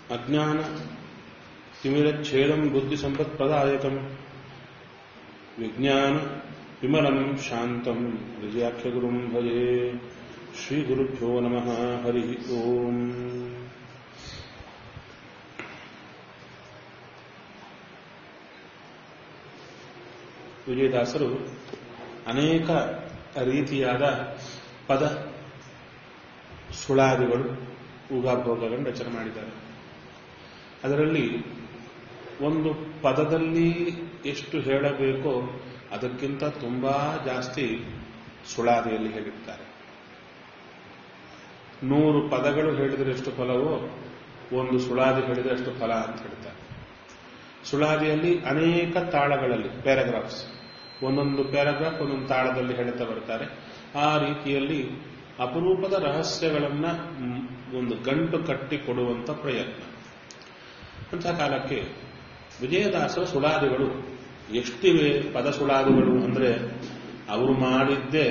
ಅಜ್ಞಾನ ತಿಮಿರಚ್ಛೇದಂ ಬುದ್ಧಿ ಸಂಪತ್ಪ್ರದಾಯಕಂ ವಿಜ್ಞಾನ ವಿಮಲಂ ಶಾಂತಂ ವಿಜಯಾಖ್ಯಗುರುಂ ಭಜೆ ಶ್ರೀಗುರುಭ್ಯೋ ನಮಃ ಹರಿ ಓಂ ವಿಜಯದಾಸರು ಅನೇಕ ರೀತಿಯಾದ ಪದ ಸುಳಾದಿಗಳು ಊಗಾಭೋಗಗಳನ್ನು ರಚನೆ ಮಾಡಿದ್ದಾರೆ ಅದರಲ್ಲಿ ಒಂದು ಪದದಲ್ಲಿ ಎಷ್ಟು ಹೇಳಬೇಕೋ ಅದಕ್ಕಿಂತ ತುಂಬಾ ಜಾಸ್ತಿ ಸುಳಾದಿಯಲ್ಲಿ ಹೇಳಿರ್ತಾರೆ ನೂರು ಪದಗಳು ಹೇಳಿದರೆ ಎಷ್ಟು ಫಲವೋ ಒಂದು ಸುಳಾದಿ ಹೇಳಿದರೆ ಅಷ್ಟು ಫಲ ಅಂತ ಹೇಳ್ತಾರೆ ಸುಳಾದಿಯಲ್ಲಿ ಅನೇಕ ತಾಳಗಳಲ್ಲಿ ಪ್ಯಾರಾಗ್ರಾಫ್ಸ್ ಒಂದೊಂದು ಪ್ಯಾರಾಗ್ರಾಫ್ ಒಂದೊಂದು ತಾಳದಲ್ಲಿ ಹೇಳ್ತಾ ಬರ್ತಾರೆ ಆ ರೀತಿಯಲ್ಲಿ ಅಪರೂಪದ ರಹಸ್ಯಗಳನ್ನ ಒಂದು ಗಂಟು ಕಟ್ಟಿ ಕೊಡುವಂತ ಪ್ರಯತ್ನ ಅಂತಹ ಕಾಲಕ್ಕೆ ವಿಜಯದಾಸರ ಸುಳಾದಿಗಳು ಎಷ್ಟಿವೆ ಪದ ಸುಳಾದಿಗಳು ಅಂದ್ರೆ ಅವರು ಮಾಡಿದ್ದೇ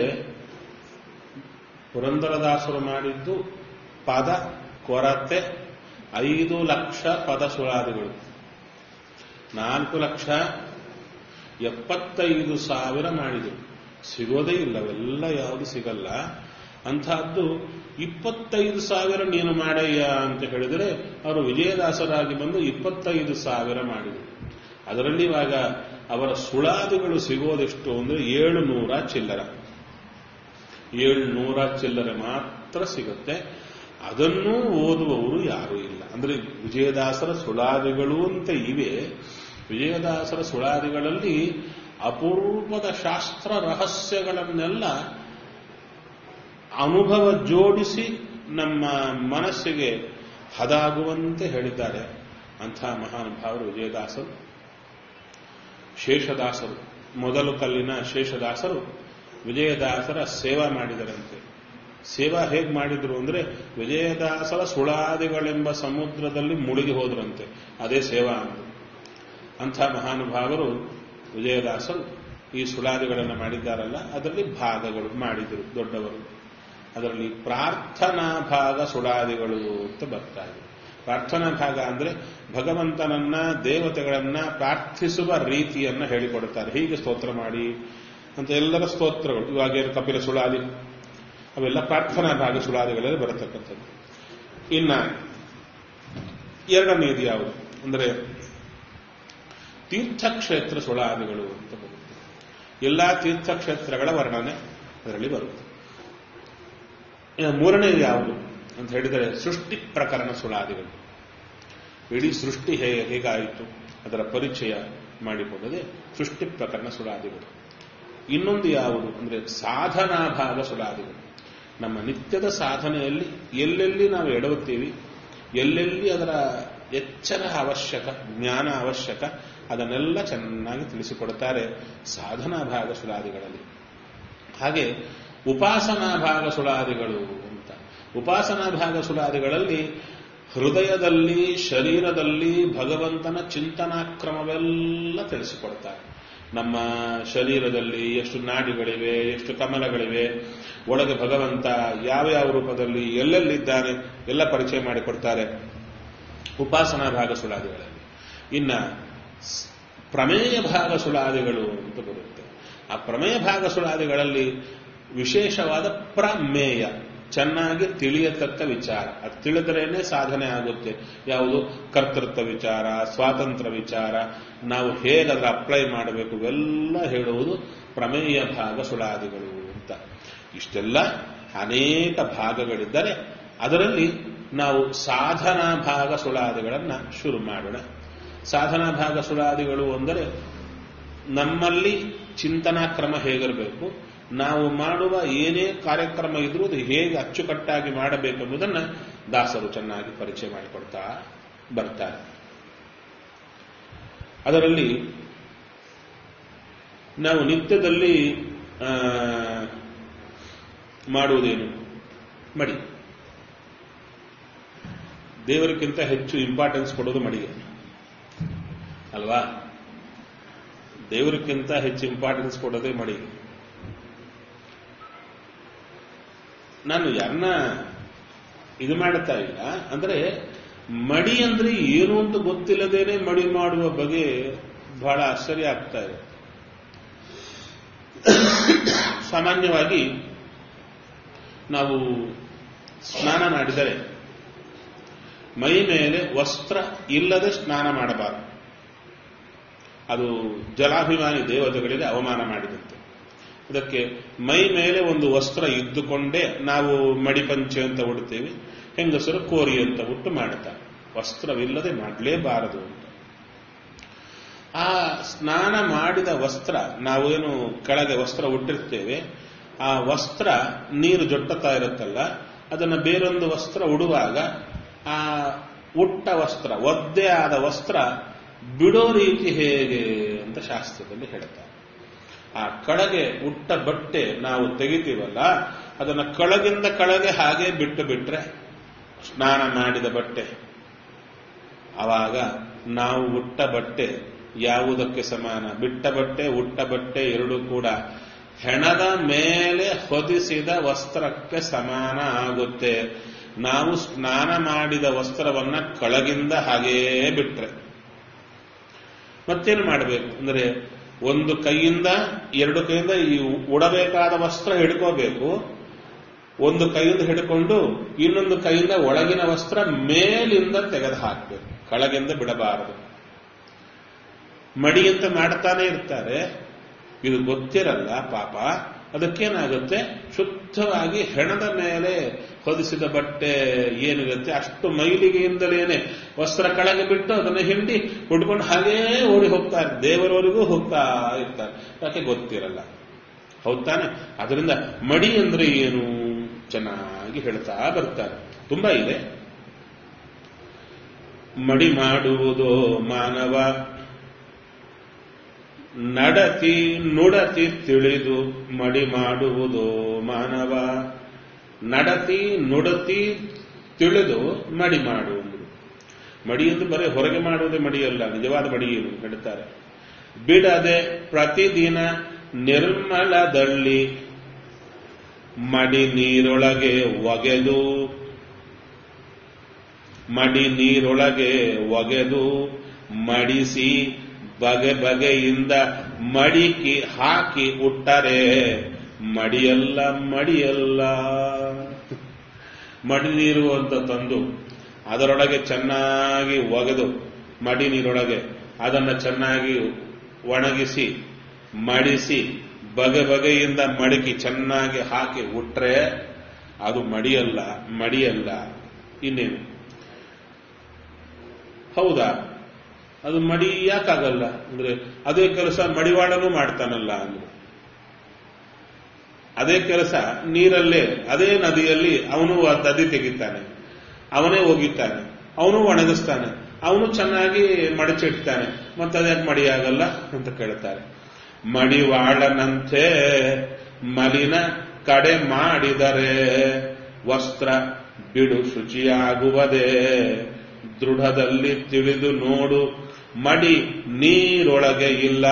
ಪುರಂದರದಾಸರು ಮಾಡಿದ್ದು ಪದ ಕೊರತೆ ಐದು ಲಕ್ಷ ಪದ ಸುಳಾದಿಗಳು ನಾಲ್ಕು ಲಕ್ಷ ಎಪ್ಪತ್ತೈದು ಸಾವಿರ ಮಾಡಿದರು ಸಿಗೋದೇ ಇಲ್ಲವೆಲ್ಲ ಯಾವುದು ಸಿಗಲ್ಲ ಅಂತಹದ್ದು ಇಪ್ಪತ್ತೈದು ಸಾವಿರ ನೀನು ಮಾಡಯ್ಯ ಅಂತ ಹೇಳಿದರೆ ಅವರು ವಿಜಯದಾಸರಾಗಿ ಬಂದು ಇಪ್ಪತ್ತೈದು ಸಾವಿರ ಮಾಡಿದರು ಅದರಲ್ಲಿ ಇವಾಗ ಅವರ ಸುಳಾದಿಗಳು ಸಿಗೋದೆಷ್ಟು ಅಂದ್ರೆ ಏಳು ನೂರ ಚಿಲ್ಲರ ಏಳು ನೂರ ಚಿಲ್ಲರೆ ಮಾತ್ರ ಸಿಗುತ್ತೆ ಅದನ್ನೂ ಓದುವವರು ಯಾರೂ ಇಲ್ಲ ಅಂದ್ರೆ ವಿಜಯದಾಸರ ಸುಳಾದಿಗಳು ಅಂತ ಇವೆ ವಿಜಯದಾಸರ ಸುಳಾದಿಗಳಲ್ಲಿ ಅಪೂರ್ವದ ಶಾಸ್ತ್ರ ರಹಸ್ಯಗಳನ್ನೆಲ್ಲ ಅನುಭವ ಜೋಡಿಸಿ ನಮ್ಮ ಮನಸ್ಸಿಗೆ ಹದಾಗುವಂತೆ ಹೇಳಿದ್ದಾರೆ ಅಂಥ ಮಹಾನುಭಾವರು ವಿಜಯದಾಸರು ಶೇಷದಾಸರು ಮೊದಲು ಕಲ್ಲಿನ ಶೇಷದಾಸರು ವಿಜಯದಾಸರ ಸೇವಾ ಮಾಡಿದರಂತೆ ಸೇವಾ ಹೇಗೆ ಮಾಡಿದ್ರು ಅಂದ್ರೆ ವಿಜಯದಾಸರ ಸುಳಾದಿಗಳೆಂಬ ಸಮುದ್ರದಲ್ಲಿ ಮುಳುಗಿ ಹೋದ್ರಂತೆ ಅದೇ ಸೇವಾ ಅಂದರು ಅಂಥ ಮಹಾನುಭಾವರು ವಿಜಯದಾಸರು ಈ ಸುಳಾದಿಗಳನ್ನು ಮಾಡಿದ್ದಾರಲ್ಲ ಅದರಲ್ಲಿ ಭಾಗಗಳು ಮಾಡಿದರು ದೊಡ್ಡವರು ಅದರಲ್ಲಿ ಪ್ರಾರ್ಥನಾ ಭಾಗ ಸುಳಾದಿಗಳು ಅಂತ ಬರ್ತಾ ಇದೆ ಪ್ರಾರ್ಥನಾ ಭಾಗ ಅಂದ್ರೆ ಭಗವಂತನನ್ನ ದೇವತೆಗಳನ್ನ ಪ್ರಾರ್ಥಿಸುವ ರೀತಿಯನ್ನ ಹೇಳಿಕೊಡುತ್ತಾರೆ ಹೀಗೆ ಸ್ತೋತ್ರ ಮಾಡಿ ಅಂತ ಎಲ್ಲರ ಸ್ತೋತ್ರಗಳು ಇವಾಗ ಕಪಿಲ ಸುಳಾದಿ ಅವೆಲ್ಲ ಪ್ರಾರ್ಥನಾ ಭಾಗ ಸುಳಾದಿಗಳಲ್ಲಿ ಬರತಕ್ಕಂಥದ್ದು ಇನ್ನ ಎರಡನೆಯದು ಯಾವುದು ಅಂದ್ರೆ ತೀರ್ಥಕ್ಷೇತ್ರ ಸುಳಾದಿಗಳು ಅಂತ ಬರುತ್ತೆ ಎಲ್ಲಾ ತೀರ್ಥಕ್ಷೇತ್ರಗಳ ವರ್ಣನೆ ಅದರಲ್ಲಿ ಬರುತ್ತೆ ಮೂರನೇದು ಯಾವುದು ಅಂತ ಹೇಳಿದರೆ ಸೃಷ್ಟಿ ಪ್ರಕರಣ ಸುಳಾದಿಗಳು ಇಡೀ ಸೃಷ್ಟಿ ಹೇ ಹೇಗಾಯಿತು ಅದರ ಪರಿಚಯ ಮಾಡಿಕೊಂಡದೆ ಸೃಷ್ಟಿ ಪ್ರಕರಣ ಸುಳಾದಿಗಳು ಇನ್ನೊಂದು ಯಾವುದು ಅಂದ್ರೆ ಸಾಧನಾ ಭಾಗ ಸುಳಾದಿಗಳು ನಮ್ಮ ನಿತ್ಯದ ಸಾಧನೆಯಲ್ಲಿ ಎಲ್ಲೆಲ್ಲಿ ನಾವು ಎಡವುತ್ತೀವಿ ಎಲ್ಲೆಲ್ಲಿ ಅದರ ಎಚ್ಚರ ಅವಶ್ಯಕ ಜ್ಞಾನ ಅವಶ್ಯಕ ಅದನ್ನೆಲ್ಲ ಚೆನ್ನಾಗಿ ತಿಳಿಸಿಕೊಡುತ್ತಾರೆ ಸಾಧನಾ ಭಾಗ ಸುಳಾದಿಗಳಲ್ಲಿ ಹಾಗೆ ಉಪಾಸನಾ ಭಾಗ ಸುಳಾದಿಗಳು ಅಂತ ಉಪಾಸನಾ ಭಾಗ ಸುಳಾದಿಗಳಲ್ಲಿ ಹೃದಯದಲ್ಲಿ ಶರೀರದಲ್ಲಿ ಭಗವಂತನ ಚಿಂತನಾಕ್ರಮವೆಲ್ಲ ತಿಳಿಸಿಕೊಡ್ತಾರೆ ನಮ್ಮ ಶರೀರದಲ್ಲಿ ಎಷ್ಟು ನಾಡಿಗಳಿವೆ ಎಷ್ಟು ಕಮಲಗಳಿವೆ ಒಳಗೆ ಭಗವಂತ ಯಾವ ಯಾವ ರೂಪದಲ್ಲಿ ಎಲ್ಲೆಲ್ಲಿದ್ದಾನೆ ಎಲ್ಲ ಪರಿಚಯ ಮಾಡಿಕೊಡ್ತಾರೆ ಉಪಾಸನಾ ಭಾಗ ಸುಳಾದಿಗಳಲ್ಲಿ ಇನ್ನ ಪ್ರಮೇಯ ಭಾಗ ಸುಳಾದಿಗಳು ಅಂತ ಬರುತ್ತೆ ಆ ಪ್ರಮೇಯ ಭಾಗ ಸುಳಾದಿಗಳಲ್ಲಿ ವಿಶೇಷವಾದ ಪ್ರಮೇಯ ಚೆನ್ನಾಗಿ ತಿಳಿಯತಕ್ಕ ವಿಚಾರ ಅದು ತಿಳಿದ್ರೇನೆ ಸಾಧನೆ ಆಗುತ್ತೆ ಯಾವುದು ಕರ್ತೃತ್ವ ವಿಚಾರ ಸ್ವಾತಂತ್ರ್ಯ ವಿಚಾರ ನಾವು ಹೇಗೆ ಅದರ ಅಪ್ಲೈ ಮಾಡಬೇಕು ಇವೆಲ್ಲ ಹೇಳುವುದು ಪ್ರಮೇಯ ಭಾಗ ಸುಳಾದಿಗಳು ಅಂತ ಇಷ್ಟೆಲ್ಲ ಅನೇಕ ಭಾಗಗಳಿದ್ದರೆ ಅದರಲ್ಲಿ ನಾವು ಸಾಧನಾ ಭಾಗ ಸುಳಾದಿಗಳನ್ನು ಶುರು ಮಾಡೋಣ ಸಾಧನಾ ಭಾಗ ಸುಳಾದಿಗಳು ಅಂದರೆ ನಮ್ಮಲ್ಲಿ ಚಿಂತನಾ ಕ್ರಮ ಹೇಗಿರಬೇಕು ನಾವು ಮಾಡುವ ಏನೇ ಕಾರ್ಯಕ್ರಮ ಇದ್ರೂ ಅದು ಹೇಗೆ ಅಚ್ಚುಕಟ್ಟಾಗಿ ಮಾಡಬೇಕೆಂಬುದನ್ನು ದಾಸರು ಚೆನ್ನಾಗಿ ಪರಿಚಯ ಮಾಡಿಕೊಡ್ತಾ ಬರ್ತಾರೆ ಅದರಲ್ಲಿ ನಾವು ನಿತ್ಯದಲ್ಲಿ ಮಾಡುವುದೇನು ಮಡಿ ದೇವರಿಗಿಂತ ಹೆಚ್ಚು ಇಂಪಾರ್ಟೆನ್ಸ್ ಕೊಡೋದು ಮಡಿಗೆ ಅಲ್ವಾ ದೇವರಿಗಿಂತ ಹೆಚ್ಚು ಇಂಪಾರ್ಟೆನ್ಸ್ ಕೊಡೋದೇ ಮಡಿಗೆ ನಾನು ಯಾರನ್ನ ಇದು ಮಾಡುತ್ತಾ ಇಲ್ಲ ಅಂದ್ರೆ ಮಡಿ ಅಂದ್ರೆ ಏನು ಅಂತ ಗೊತ್ತಿಲ್ಲದೇನೆ ಮಡಿ ಮಾಡುವ ಬಗೆ ಬಹಳ ಆಶ್ಚರ್ಯ ಆಗ್ತಾ ಇದೆ ಸಾಮಾನ್ಯವಾಗಿ ನಾವು ಸ್ನಾನ ಮಾಡಿದರೆ ಮೈ ಮೇಲೆ ವಸ್ತ್ರ ಇಲ್ಲದೆ ಸ್ನಾನ ಮಾಡಬಾರದು ಅದು ಜಲಾಭಿಮಾನಿ ದೇವತೆಗಳಿಗೆ ಅವಮಾನ ಮಾಡಿದಂತೆ ಅದಕ್ಕೆ ಮೈ ಮೇಲೆ ಒಂದು ವಸ್ತ್ರ ಇದ್ದುಕೊಂಡೇ ನಾವು ಮಡಿಪಂಚೆ ಅಂತ ಉಡ್ತೇವೆ ಹೆಂಗಸರು ಕೋರಿ ಅಂತ ಉಟ್ಟು ಮಾಡುತ್ತಾರೆ ವಸ್ತ್ರವಿಲ್ಲದೆ ಮಾಡಲೇಬಾರದು ಅಂತ ಆ ಸ್ನಾನ ಮಾಡಿದ ವಸ್ತ್ರ ನಾವೇನು ಕೆಳಗೆ ವಸ್ತ್ರ ಉಟ್ಟಿರ್ತೇವೆ ಆ ವಸ್ತ್ರ ನೀರು ಜೊಟ್ಟುತ್ತಾ ಇರುತ್ತಲ್ಲ ಅದನ್ನು ಬೇರೊಂದು ವಸ್ತ್ರ ಉಡುವಾಗ ಆ ಉಟ್ಟ ವಸ್ತ್ರ ಒದ್ದೆ ಆದ ವಸ್ತ್ರ ಬಿಡೋ ರೀತಿ ಹೇಗೆ ಅಂತ ಶಾಸ್ತ್ರದಲ್ಲಿ ಹೇಳ್ತಾರೆ ಆ ಕೆಳಗೆ ಉಟ್ಟ ಬಟ್ಟೆ ನಾವು ತೆಗಿತೀವಲ್ಲ ಅದನ್ನು ಕೆಳಗಿಂದ ಕೆಳಗೆ ಹಾಗೆ ಬಿಟ್ಟು ಬಿಟ್ರೆ ಸ್ನಾನ ಮಾಡಿದ ಬಟ್ಟೆ ಆವಾಗ ನಾವು ಉಟ್ಟ ಬಟ್ಟೆ ಯಾವುದಕ್ಕೆ ಸಮಾನ ಬಿಟ್ಟ ಬಟ್ಟೆ ಉಟ್ಟ ಬಟ್ಟೆ ಎರಡೂ ಕೂಡ ಹೆಣದ ಮೇಲೆ ಹೊದಿಸಿದ ವಸ್ತ್ರಕ್ಕೆ ಸಮಾನ ಆಗುತ್ತೆ ನಾವು ಸ್ನಾನ ಮಾಡಿದ ವಸ್ತ್ರವನ್ನ ಕೆಳಗಿಂದ ಹಾಗೇ ಬಿಟ್ರೆ ಮತ್ತೇನು ಮಾಡಬೇಕು ಅಂದ್ರೆ ಒಂದು ಕೈಯಿಂದ ಎರಡು ಕೈಯಿಂದ ಈ ಉಡಬೇಕಾದ ವಸ್ತ್ರ ಹಿಡ್ಕೋಬೇಕು ಒಂದು ಕೈಯಿಂದ ಹಿಡ್ಕೊಂಡು ಇನ್ನೊಂದು ಕೈಯಿಂದ ಒಳಗಿನ ವಸ್ತ್ರ ಮೇಲಿಂದ ತೆಗೆದು ಹಾಕಬೇಕು ಕೆಳಗಿಂದ ಬಿಡಬಾರದು ಮಡಿ ಅಂತ ಮಾಡ್ತಾನೆ ಇರ್ತಾರೆ ಇದು ಗೊತ್ತಿರಲ್ಲ ಪಾಪ ಅದಕ್ಕೇನಾಗುತ್ತೆ ಶುದ್ಧವಾಗಿ ಹೆಣದ ಮೇಲೆ ಹೊದಿಸಿದ ಬಟ್ಟೆ ಏನಿರುತ್ತೆ ಅಷ್ಟು ಮೈಲಿಗೆಯಿಂದಲೇನೆ ವಸ್ತ್ರ ಕೆಳಗೆ ಬಿಟ್ಟು ಅದನ್ನು ಹಿಂಡಿ ಹುಡ್ಕೊಂಡು ಹಾಗೇ ಓಡಿ ಹೋಗ್ತಾರೆ ದೇವರವರೆಗೂ ಹೋಗ್ತಾ ಇರ್ತಾರೆ ಯಾಕೆ ಗೊತ್ತಿರಲ್ಲ ಹೌದ್ ತಾನೆ ಅದರಿಂದ ಮಡಿ ಅಂದ್ರೆ ಏನು ಚೆನ್ನಾಗಿ ಹೇಳ್ತಾ ಬರ್ತಾರೆ ತುಂಬಾ ಇದೆ ಮಡಿ ಮಾಡುವುದೋ ಮಾನವ ನಡತಿ ನುಡತಿ ತಿಳಿದು ಮಡಿ ಮಾಡುವುದೋ ಮಾನವ ನಡತಿ ನುಡತಿ ತಿಳಿದು ಮಡಿ ಮಾಡುವುದು ಮಡಿ ಎಂದು ಬರೀ ಹೊರಗೆ ಮಾಡುವುದೇ ಮಡಿಯಲ್ಲ ನಿಜವಾದ ಮಡಿ ಏನು ಹೇಳ್ತಾರೆ ಬಿಡದೆ ಪ್ರತಿದಿನ ನಿರ್ಮಲದಲ್ಲಿ ಮಡಿ ನೀರೊಳಗೆ ಒಗೆದು ಮಡಿ ನೀರೊಳಗೆ ಒಗೆದು ಮಡಿಸಿ ಬಗೆ ಬಗೆಯಿಂದ ಮಡಿಕಿ ಹಾಕಿ ಉಟ್ಟರೆ ಮಡಿಯಲ್ಲ ಮಡಿಯಲ್ಲ ಮಡಿ ನೀರು ಅಂತ ತಂದು ಅದರೊಳಗೆ ಚೆನ್ನಾಗಿ ಒಗೆದು ಮಡಿ ನೀರೊಳಗೆ ಅದನ್ನು ಚೆನ್ನಾಗಿ ಒಣಗಿಸಿ ಮಡಿಸಿ ಬಗೆ ಬಗೆಯಿಂದ ಮಡಕಿ ಚೆನ್ನಾಗಿ ಹಾಕಿ ಉಟ್ರೆ ಅದು ಮಡಿಯಲ್ಲ ಮಡಿಯಲ್ಲ ಇನ್ನೇನು ಹೌದಾ ಅದು ಮಡಿ ಯಾಕಾಗಲ್ಲ ಅಂದ್ರೆ ಅದೇ ಕೆಲಸ ಮಡಿವಾಳನೂ ಮಾಡ್ತಾನಲ್ಲ ಅಂದ್ರೆ ಅದೇ ಕೆಲಸ ನೀರಲ್ಲೇ ಅದೇ ನದಿಯಲ್ಲಿ ಅವನು ನದಿ ತೆಗಿತಾನೆ ಅವನೇ ಒಗಿತಾನೆ ಅವನು ಒಣಗಿಸ್ತಾನೆ ಅವನು ಚೆನ್ನಾಗಿ ಮಡಚಿಡ್ತಾನೆ ಮತ್ತೆ ಅದ್ಯಾಕೆ ಮಡಿಯಾಗಲ್ಲ ಅಂತ ಕೇಳ್ತಾರೆ ಮಡಿವಾಳನಂತೆ ಮಲಿನ ಕಡೆ ಮಾಡಿದರೆ ವಸ್ತ್ರ ಬಿಡು ಶುಚಿಯಾಗುವುದೇ ದೃಢದಲ್ಲಿ ತಿಳಿದು ನೋಡು ಮಡಿ ನೀರೊಳಗೆ ಇಲ್ಲ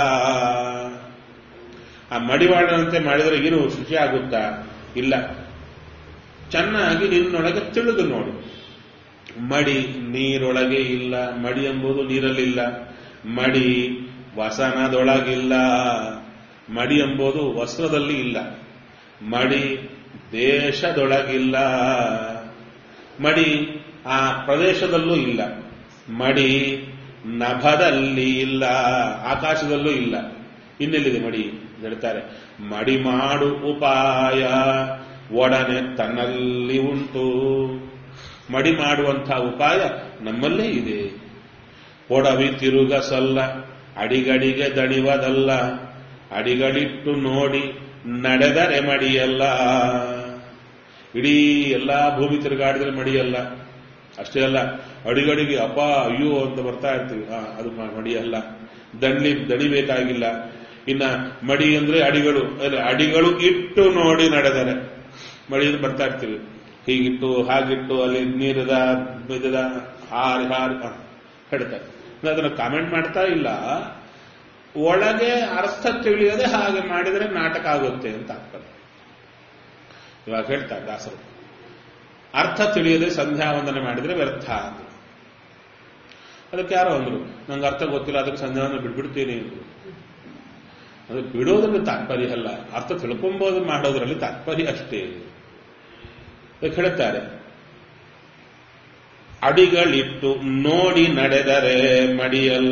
ಆ ಮಡಿವಾಳನಂತೆ ಮಾಡಿದರೆ ಏನು ಶುಚಿ ಆಗುತ್ತಾ ಇಲ್ಲ ಚೆನ್ನಾಗಿ ನಿನ್ನೊಳಗೆ ತಿಳಿದು ನೋಡು ಮಡಿ ನೀರೊಳಗೆ ಇಲ್ಲ ಮಡಿ ಎಂಬುದು ನೀರಲ್ಲಿಲ್ಲ ಮಡಿ ವಸನದೊಳಗಿಲ್ಲ ಮಡಿ ಎಂಬುದು ವಸ್ತ್ರದಲ್ಲಿ ಇಲ್ಲ ಮಡಿ ದೇಶದೊಳಗಿಲ್ಲ ಮಡಿ ಆ ಪ್ರದೇಶದಲ್ಲೂ ಇಲ್ಲ ಮಡಿ ನಭದಲ್ಲಿ ಇಲ್ಲ ಆಕಾಶದಲ್ಲೂ ಇಲ್ಲ ಇನ್ನೆಲ್ಲಿದೆ ಮಡಿ ಹೇಳ್ತಾರೆ ಮಡಿ ಮಾಡು ಉಪಾಯ ಒಡನೆ ತನ್ನಲ್ಲಿ ಉಂಟು ಮಡಿ ಮಾಡುವಂತಹ ಉಪಾಯ ನಮ್ಮಲ್ಲೇ ಇದೆ ಒಡವಿ ತಿರುಗಸಲ್ಲ ಅಡಿಗಡಿಗೆ ದಣಿವದಲ್ಲ ಅಡಿಗಳಿಟ್ಟು ನೋಡಿ ನಡೆದರೆ ಮಡಿಯಲ್ಲ ಇಡೀ ಎಲ್ಲಾ ಭೂಮಿ ತಿರುಗಾಡಿದ್ರೆ ಮಡಿಯಲ್ಲ ಅಷ್ಟೇ ಅಲ್ಲ ಅಡಿಗಡಿಗೆ ಅಪ್ಪ ಅಯ್ಯೋ ಅಂತ ಬರ್ತಾ ಇರ್ತೀವಿ ಆ, ಅದು ಮ- ಮಡಿಯಲ್ಲ ದಣಿ ದಣಿಬೇಕಾಗಿಲ್ಲ ಇನ್ನ ಮಡಿ ಅಂದ್ರೆ ಅಡಿಗಳು ಅಂದ್ರೆ ಅಡಿಗಳು ಇಟ್ಟು ನೋಡಿ ನಡೆದರೆ ಮಡಿಯಿಂದ ಬರ್ತಾ ಇರ್ತೀವಿ ಹೀಗಿಟ್ಟು ಹಾಗಿಟ್ಟು ಅಲ್ಲಿ ನೀರದ ಬಿದ್ದದ ಹಾರಿ ಹಾರಿ ಆ, ಹೇಳ್ತಾರೆ ನಾನು ಅದನ್ನ ಕಾಮೆಂಟ್ ಮಾಡ್ತಾ ಇಲ್ಲ ಒಳಗೆ ಅರ್ಥ ತಿಳಿಯದೆ ಹಾಗೆ ಮಾಡಿದರೆ ನಾಟಕ ಆಗುತ್ತೆ ಅಂತ ಆಗ್ತದೆ ಇವಾಗ ಹೇಳ್ತಾರೆ ದಾಸರು ಅರ್ಥ ತಿಳಿಯದೆ ಸಂಧ್ಯಾ ವಂದನೆ ಮಾಡಿದ್ರೆ ವ್ಯರ್ಥ ಅಂತ ಅದಕ್ಕೆ ಯಾರೋ ಅಂದ್ರು ನಂಗೆ ಅರ್ಥ ಗೊತ್ತಿಲ್ಲ ಅದಕ್ಕೆ ಸಂಧಾನ ಬಿಟ್ಬಿಡ್ತೀನಿ ಅಂದ್ರು ಅದು ಬಿಡೋದ್ರಲ್ಲಿ ತಾತ್ಪರ್ಯ ಅಲ್ಲ ಅರ್ಥ ತಿಳ್ಕೊಂಬೋದು ಮಾಡೋದ್ರಲ್ಲಿ ತಾತ್ಪರ್ಯ ಅಷ್ಟೇ ಅದಕ್ಕೆ ಹೇಳ್ತಾರೆ ಅಡಿಗಳಿಟ್ಟು ನೋಡಿ ನಡೆದರೆ ಮಡಿಯಲ್ಲ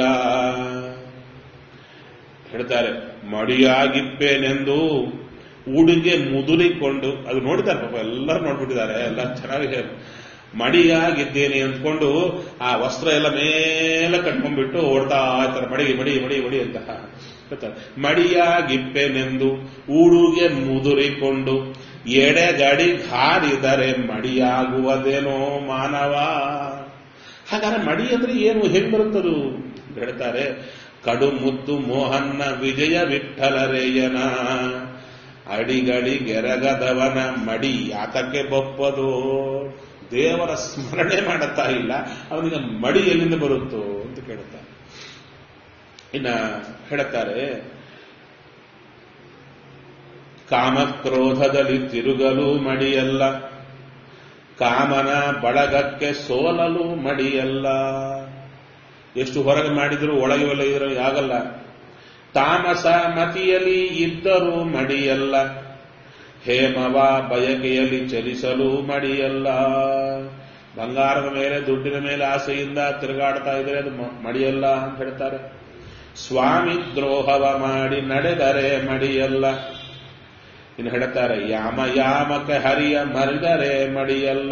ಹೇಳ್ತಾರೆ ಮಡಿಯಾಗಿಪ್ಪೇನೆಂದು ಉಡುಗೆ ಮುದುರಿಕೊಂಡು ಅದು ನೋಡಿದ್ದಾರೆ ಪಾಪ ಎಲ್ಲರೂ ನೋಡ್ಬಿಟ್ಟಿದ್ದಾರೆ ಎಲ್ಲ ಚೆನ್ನಾಗಿ ಮಡಿಯಾಗಿದ್ದೇನೆ ಅಂದ್ಕೊಂಡು ಆ ವಸ್ತ್ರ ಎಲ್ಲ ಮೇಲೆ ಕಟ್ಕೊಂಡ್ಬಿಟ್ಟು ಓಡ್ತಾ ಇರ್ತಾರೆ ಮಡಿ ಮಡಿ ಮಡಿ ಮಡಿ ಅಂತ ಹೇಳ್ತಾರೆ ಮಡಿಯಾಗಿಪ್ಪೆನೆಂದು ಉಡುಗೆ ಮುದುರಿಕೊಂಡು ಎಡೆಗಡಿ ಹಾರಿದರೆ ಮಡಿಯಾಗುವುದೇನೋ ಮಾನವ ಹಾಗಾದ್ರೆ ಮಡಿ ಅಂದ್ರೆ ಏನು ಹೇಗೆ ಬರುತ್ತದು ಹೇಳ್ತಾರೆ ಕಡು ಮುದ್ದು ಮೋಹನ್ನ ವಿಜಯ ವಿಠಲರೇಯನ ಅಡಿಗಡಿ ಗೆರಗದವನ ಮಡಿ ಯಾತಕ್ಕೆ ಬಪ್ಪದು ದೇವರ ಸ್ಮರಣೆ ಮಾಡುತ್ತಾ ಇಲ್ಲ ಅವನಿಗೆ ಮಡಿ ಎಲ್ಲಿಂದ ಬರುತ್ತೋ ಅಂತ ಕೇಳುತ್ತಾರೆ ಇನ್ನ ಹೇಳುತ್ತಾರೆ ಕಾಮಕ್ರೋಧದಲ್ಲಿ ತಿರುಗಲು ಮಡಿಯಲ್ಲ ಕಾಮನ ಬಳಗಕ್ಕೆ ಸೋಲಲು ಮಡಿಯಲ್ಲ ಎಷ್ಟು ಹೊರಗೆ ಮಾಡಿದ್ರು ಒಳಗೆ ಒಳಗಿದ್ರು ಆಗಲ್ಲ ತಾಮಸ ಮತಿಯಲ್ಲಿ ಇದ್ದರೂ ಮಡಿಯಲ್ಲ ಹೇಮವ ಬಯಕೆಯಲ್ಲಿ ಚಲಿಸಲು ಮಡಿಯಲ್ಲ ಬಂಗಾರದ ಮೇಲೆ ದುಡ್ಡಿನ ಮೇಲೆ ಆಸೆಯಿಂದ ತಿರುಗಾಡ್ತಾ ಇದ್ರೆ ಅದು ಮಡಿಯಲ್ಲ ಅಂತ ಹೇಳ್ತಾರೆ ಸ್ವಾಮಿ ದ್ರೋಹವ ಮಾಡಿ ನಡೆದರೆ ಮಡಿಯಲ್ಲ ಇನ್ನು ಹೇಳ್ತಾರೆ ಯಾಮ ಯಾಮಕ ಹರಿಯ ಮರಿದರೆ ಮಡಿಯಲ್ಲ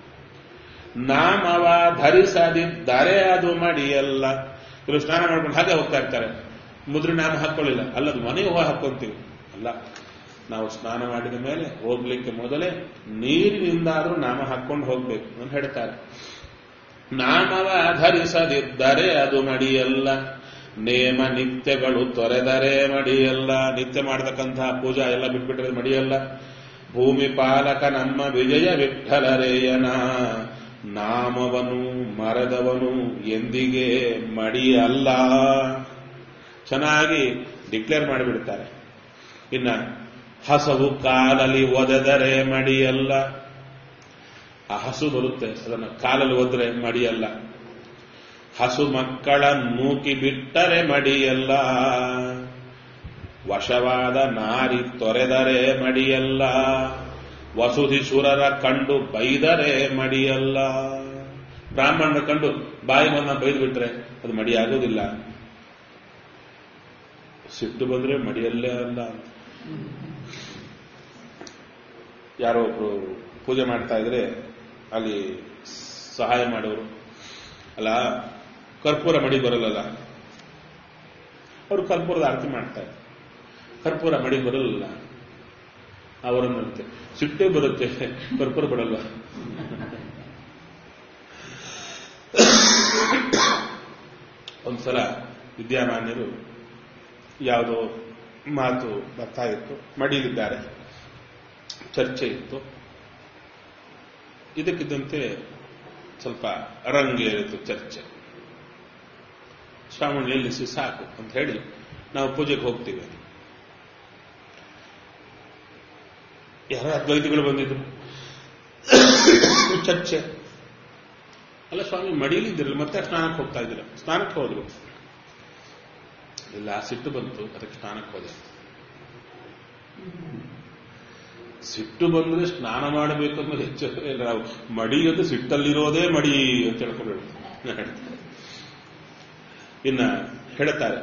ನಾಮವ ಧರಿಸದಿದ್ದರೆ ಅದು ಮಡಿಯಲ್ಲ ಇವರು ಸ್ನಾನ ಮಾಡ್ಕೊಂಡು ಹಾಗೆ ಹೋಗ್ತಾ ಇರ್ತಾರೆ ಮುದ್ರೆ ನಾಮ ಹಾಕೊಳ್ಳಿಲ್ಲ ಅಲ್ಲದು ಮನೆಗೆ ಹೋಗಿ ಹಾಕೊಂತೀವಿ ಅಲ್ಲ ನಾವು ಸ್ನಾನ ಮಾಡಿದ ಮೇಲೆ ಹೋಗ್ಲಿಕ್ಕೆ ಮೊದಲೇ ನೀರಿನಿಂದಾದ್ರೂ ನಾಮ ಹಾಕೊಂಡು ಹೋಗ್ಬೇಕು ಅಂತ ಹೇಳ್ತಾರೆ ನಾಮವ ಧರಿಸದಿದ್ದರೆ ಅದು ಮಡಿಯಲ್ಲ ನೇಮ ನಿತ್ಯಗಳು ತೊರೆದರೆ ಮಡಿಯಲ್ಲ ನಿತ್ಯ ಮಾಡತಕ್ಕಂತಹ ಪೂಜಾ ಎಲ್ಲ ಬಿಟ್ಬಿಟ್ರೆ ಮಡಿಯಲ್ಲ ಭೂಮಿ ಪಾಲಕ ನಮ್ಮ ವಿಜಯ ವಿಠಲರೇಯನ ನಾಮವನು ಮರದವನು ಎಂದಿಗೆ ಮಡಿಯಲ್ಲ ಚೆನ್ನಾಗಿ ಡಿಕ್ಲೇರ್ ಮಾಡಿಬಿಡ್ತಾರೆ ಇನ್ನ ಹಸವು ಕಾಲಲ್ಲಿ ಒದೆದರೆ ಮಡಿಯಲ್ಲ ಆ ಹಸು ಬರುತ್ತೆ ಅದನ್ನ ಕಾಲಲ್ಲಿ ಒದ್ರೆ ಮಡಿಯಲ್ಲ ಹಸು ಮಕ್ಕಳ ನೂಕಿ ಬಿಟ್ಟರೆ ಮಡಿಯಲ್ಲ ವಶವಾದ ನಾರಿ ತೊರೆದರೆ ಮಡಿಯಲ್ಲ ವಸುಧಿಸುರರ ಕಂಡು ಬೈದರೆ ಮಡಿಯಲ್ಲ ಬ್ರಾಹ್ಮಣರ ಕಂಡು ಬಾಯಿ ಮನ್ನ ಬೈದು ಬಿಟ್ರೆ ಅದು ಮಡಿಯಾಗೋದಿಲ್ಲ ಸಿಟ್ಟು ಬಂದ್ರೆ ಮಡಿಯಲ್ಲೇ ಅಲ್ಲ ಯಾರೋ ಒಬ್ರು ಪೂಜೆ ಮಾಡ್ತಾ ಇದ್ರೆ ಅಲ್ಲಿ ಸಹಾಯ ಮಾಡೋರು ಅಲ್ಲ ಕರ್ಪೂರ ಮಡಿ ಬರಲ್ಲ ಅವರು ಕರ್ಪೂರದ ಆರತಿ ಮಾಡ್ತಾರೆ ಕರ್ಪೂರ ಮಡಿ ಬರಲ್ಲ ಅವರನ್ನಂತೆ ಸಿಟ್ಟೇ ಬರುತ್ತೆ ಕರ್ಪೂರ ಬರಲ್ಲ ಒಂದ್ಸಲ ವಿದ್ಯಾಮಾನ್ಯರು ಯಾವುದೋ ಮಾತು ಬರ್ತಾ ಇತ್ತು ಮಡಿಲಿದ್ದಾರೆ ಚರ್ಚೆ ಇತ್ತು ಇದಕ್ಕಿದ್ದಂತೆ ಸ್ವಲ್ಪ ರಂಗೇರಿತು ಚರ್ಚೆ ಶ್ರಾವಣ ನಿಲ್ಲಿಸಿ ಸಾಕು ಅಂತ ಹೇಳಿ ನಾವು ಪೂಜೆಗೆ ಹೋಗ್ತೀವಿ ಯಾರೋ ಅದ್ವೈತಿಗಳು ಬಂದಿದ್ರು ಚರ್ಚೆ ಅಲ್ಲ ಸ್ವಾಮಿ ಮಡಿಲಿದ್ದಿರಲ್ಲ ಮತ್ತೆ ಸ್ನಾನಕ್ಕೆ ಹೋಗ್ತಾ ಇದ್ದೀರ ಸ್ನಾನಕ್ಕೆ ಹೋದ್ರು ಇಲ್ಲ ಸಿಟ್ಟು ಬಂತು ಅದಕ್ಕೆ ಸ್ನಾನಕ್ಕೆ ಹೋದೆ ಸಿಟ್ಟು ಬಂದ್ರೆ ಸ್ನಾನ ಮಾಡಬೇಕು ಅನ್ನೋದು ಹೆಚ್ಚು ನಾವು ಮಡಿ ಅಂತ ಸಿಟ್ಟಲ್ಲಿರೋದೇ ಮಡಿ ಅಂತ ಹೇಳ್ಕೊಂಡು ಇನ್ನ ಹೇಳ್ತಾರೆ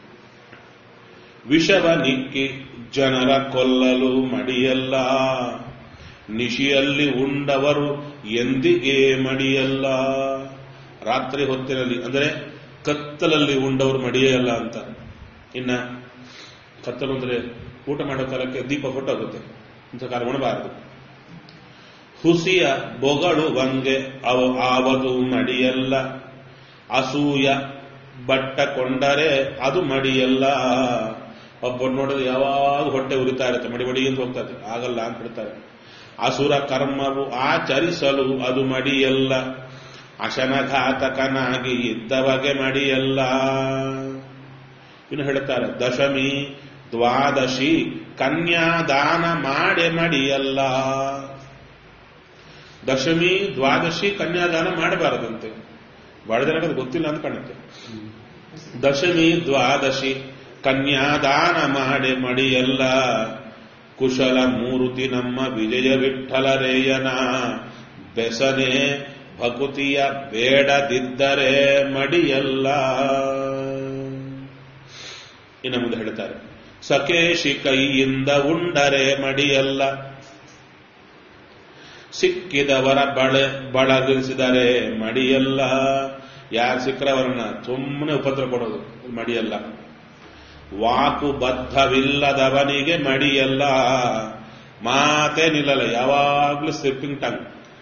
ವಿಷವ ನಿಕ್ಕಿ ಜನರ ಕೊಲ್ಲಲು ಮಡಿಯಲ್ಲ ನಿಶಿಯಲ್ಲಿ ಉಂಡವರು ಎಂದಿಗೆ ಮಡಿಯಲ್ಲ ರಾತ್ರಿ ಹೊತ್ತಿನಲ್ಲಿ ಅಂದರೆ ಕತ್ತಲಲ್ಲಿ ಉಂಡವರು ಮಡಿಯಲ್ಲ ಅಂತ ಇನ್ನ ಕತ್ತಲು ಅಂದ್ರೆ ಊಟ ಮಾಡೋ ಕಾಲಕ್ಕೆ ದೀಪ ಹೊಟ್ಟೋಗುತ್ತೆ ಅಂತ ಕಾಲ ಉಣಬಾರದು ಹುಸಿಯ ಬೊಗಳು ಬಂಗೆ ಅವ ಆವದು ಮಡಿಯಲ್ಲ ಅಸೂಯ ಬಟ್ಟ ಕೊಂಡರೆ ಅದು ಮಡಿಯಲ್ಲ ಒಬ್ಬ ನೋಡಿದ್ರೆ ಯಾವಾಗ ಹೊಟ್ಟೆ ಉರಿತಾ ಇರುತ್ತೆ ಮಡಿ ಮಡಿ ಅಂತ ಹೋಗ್ತಾ ಇರುತ್ತೆ ಆಗಲ್ಲ ಅಂತ ಬಿಡ್ತಾರೆ ಅಸುರ ಕರ್ಮವು ಆಚರಿಸಲು ಅದು ಮಡಿಯಲ್ಲ ಅಶನಘಾತಕನಾಗಿ ಇದ್ದವಗೆ ಮಡಿಯಲ್ಲ ಇನ್ನು ಹೇಳ್ತಾರೆ ದಶಮಿ ದ್ವಾದಶಿ ಕನ್ಯಾದಾನ ಮಾಡೆ ಮಡಿಯಲ್ಲ ದಶಮಿ ದ್ವಾದಶಿ ಕನ್ಯಾದಾನ ಮಾಡಬಾರದಂತೆ ಬಹಳ ಜನಕ್ಕೆ ಅದು ಗೊತ್ತಿಲ್ಲ ಅಂತ ಕಾಣುತ್ತೆ ದಶಮಿ ದ್ವಾದಶಿ ಕನ್ಯಾದಾನ ಮಾಡಿ ಮಡಿಯಲ್ಲ ಕುಶಲ ಮೂರುತಿ ನಮ್ಮ ವಿಜಯ ವಿಠಲರೇಯನ ಬೆಸನೆ ಭಕುತಿಯ ಬೇಡದಿದ್ದರೆ ಮಡಿಯಲ್ಲ ಇನ್ನು ಮುಂದೆ ಹೇಳ್ತಾರೆ ಸಕೇಶಿ ಕೈಯಿಂದ ಉಂಡರೆ ಮಡಿಯಲ್ಲ ಸಿಕ್ಕಿದವರ ಬಳೆ ಬಳಗಿಸಿದರೆ ಮಡಿಯಲ್ಲ ಯಾರು ಸಿಕ್ಕರವರನ್ನ ಸುಮ್ಮನೆ ಉಪದ್ರ ಕೊಡೋದು ಮಡಿಯಲ್ಲ ವಾಕು ಬದ್ಧವಿಲ್ಲದವನಿಗೆ ಮಡಿಯಲ್ಲ ಮಾತೇ ನಿಲ್ಲಲ್ಲ ಯಾವಾಗ್ಲೂ ಸ್ಲಿಪ್ಪಿಂಗ್ ಟಂಗ್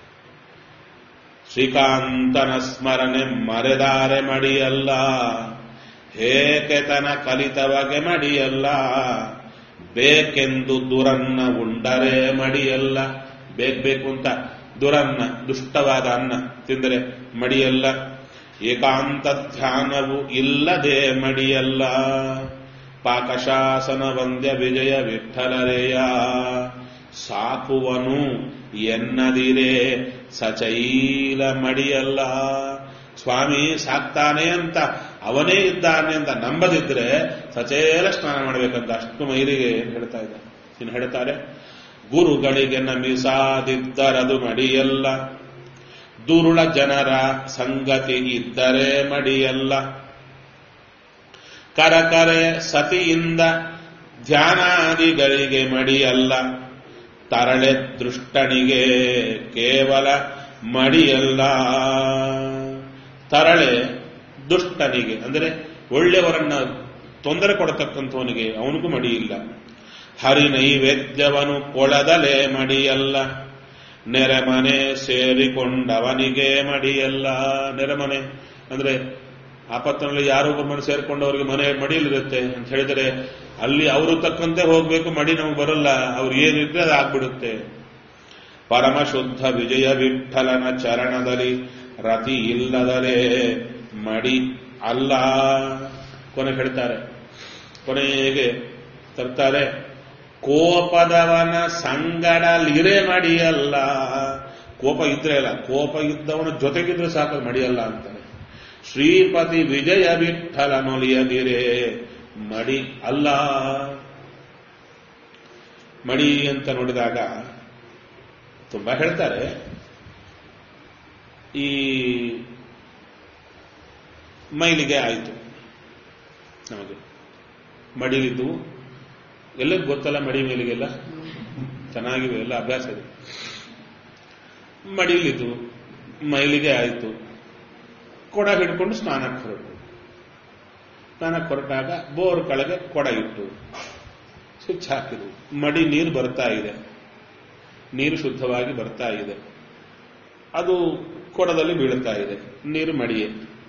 ಶ್ರೀಕಾಂತನ ಸ್ಮರಣೆ ಮರೆದಾರೆ ಮಡಿಯಲ್ಲ ಹೇಕೆತನ ಕಲಿತವಗೆ ಮಡಿಯಲ್ಲ ಬೇಕೆಂದು ದುರನ್ನ ಉಂಡರೆ ಮಡಿಯಲ್ಲ ಬೇಕಬೇಕು ಅಂತ ದುರನ್ನ ದುಷ್ಟವಾದ ಅನ್ನ ತಿಂದರೆ ಮಡಿಯಲ್ಲ ಏಕಾಂತ ಧ್ಯಾನವು ಇಲ್ಲದೆ ಮಡಿಯಲ್ಲ ಪಾಕಶಾಸನ ವಂದ್ಯ ವಿಜಯ ವಿಠಲರೆಯ ಸಾಕುವನು ಎನ್ನದಿರೆ ಸಚೈಲ ಮಡಿಯಲ್ಲ ಸ್ವಾಮಿ ಸಾಕ್ತಾನೆ ಅಂತ ಅವನೇ ಇದ್ದಾನೆ ಅಂತ ನಂಬದಿದ್ರೆ ಸಚೇಲ ಸ್ನಾನ ಮಾಡಬೇಕಂತ ಅಷ್ಟು ಮೈಲಿಗೆ ಹೇಳ್ತಾ ಇದ್ದ ಇನ್ನು ಹೇಳ್ತಾರೆ ಗುರುಗಳಿಗೆ ನಮಿಸಾದಿದ್ದರದು ಮಡಿಯಲ್ಲ ದುರುಳ ಜನರ ಸಂಗತಿ ಇದ್ದರೆ ಮಡಿಯಲ್ಲ ಕರಕರೆ ಸತಿಯಿಂದ ಧ್ಯಾನಾದಿಗಳಿಗೆ ಮಡಿಯಲ್ಲ ತರಳೆ ದೃಷ್ಟನಿಗೆ ಕೇವಲ ಮಡಿಯಲ್ಲ ತರಳೆ ದುಷ್ಟನಿಗೆ ಅಂದರೆ ಒಳ್ಳೆಯವರನ್ನ ತೊಂದರೆ ಕೊಡತಕ್ಕಂಥವನಿಗೆ ಅವನಿಗೂ ಮಡಿಯಿಲ್ಲ ಹರಿ ನೈವೇದ್ಯವನು ಕೊಳದಲೆ ಮಡಿಯಲ್ಲ ನೆರೆಮನೆ ಸೇರಿಕೊಂಡವನಿಗೆ ಮಡಿಯಲ್ಲ ನೆರೆಮನೆ ಅಂದ್ರೆ ಆಪತ್ತಿನಲ್ಲಿ ಯಾರೋ ಒಬ್ಬರು ಮನೆ ಸೇರಿಕೊಂಡವರಿಗೆ ಮನೆ ಮಡಿಯಲ್ಲಿರುತ್ತೆ ಅಂತ ಹೇಳಿದರೆ ಅಲ್ಲಿ ಅವರು ತಕ್ಕಂತೆ ಹೋಗ್ಬೇಕು ಮಡಿ ನಮಗೆ ಬರಲ್ಲ ಅವ್ರು ಏನಿದ್ರೆ ಅದು ಆಗ್ಬಿಡುತ್ತೆ ಪರಮಶುದ್ಧ ವಿಜಯ ವಿಠಲನ ಚರಣದಲ್ಲಿ ರತಿ ಇಲ್ಲದಲೇ ಮಡಿ ಅಲ್ಲ ಕೊನೆ ಹೇಳ್ತಾರೆ ಕೊನೆಗೆ ತರ್ತಾರೆ ಕೋಪದವನ ಸಂಗಡಲಿರೆ ಮಡಿಯಲ್ಲ ಕೋಪ ಇದ್ರೆ ಅಲ್ಲ ಕೋಪ ಇದ್ದವನ ಜೊತೆಗಿದ್ರೆ ಸಾಕು ಮಡಿಯಲ್ಲ ಅಂತಾನೆ ಶ್ರೀಪತಿ ವಿಜಯ ವಿಠಲ ಮೊಲಿಯದಿರೆ ಮಡಿ ಅಲ್ಲ ಮಡಿ ಅಂತ ನೋಡಿದಾಗ ತುಂಬಾ ಹೇಳ್ತಾರೆ ಈ ಮೈಲಿಗೆ ಆಯಿತು ನಮಗೆ ಮಡಿಲಿದ್ದು ಎಲ್ಲರಿಗೂ ಗೊತ್ತಲ್ಲ ಮಡಿ ಮೇಲಿಗೆಲ್ಲ ಚೆನ್ನಾಗಿವೆ ಎಲ್ಲ ಅಭ್ಯಾಸ ಇದೆ ಮಡಿಲಿದ್ದು ಮೈಲಿಗೆ ಆಯಿತು ಕೊಡ ಹಿಡ್ಕೊಂಡು ಸ್ನಾನಕ್ಕೆ ಹೊರಟು ಸ್ನಾನಕ್ಕೆ ಹೊರಟಾಗ ಬೋರ್ ಕೆಳಗೆ ಕೊಡ ಇಟ್ಟು ಸ್ವಿಚ್ ಹಾಕಿದ್ರು ಮಡಿ ನೀರು ಬರ್ತಾ ಇದೆ ನೀರು ಶುದ್ಧವಾಗಿ ಬರ್ತಾ ಇದೆ ಅದು ಕೊಡದಲ್ಲಿ ಬೀಳುತ್ತಾ ಇದೆ ನೀರು ಮಡಿಯೇ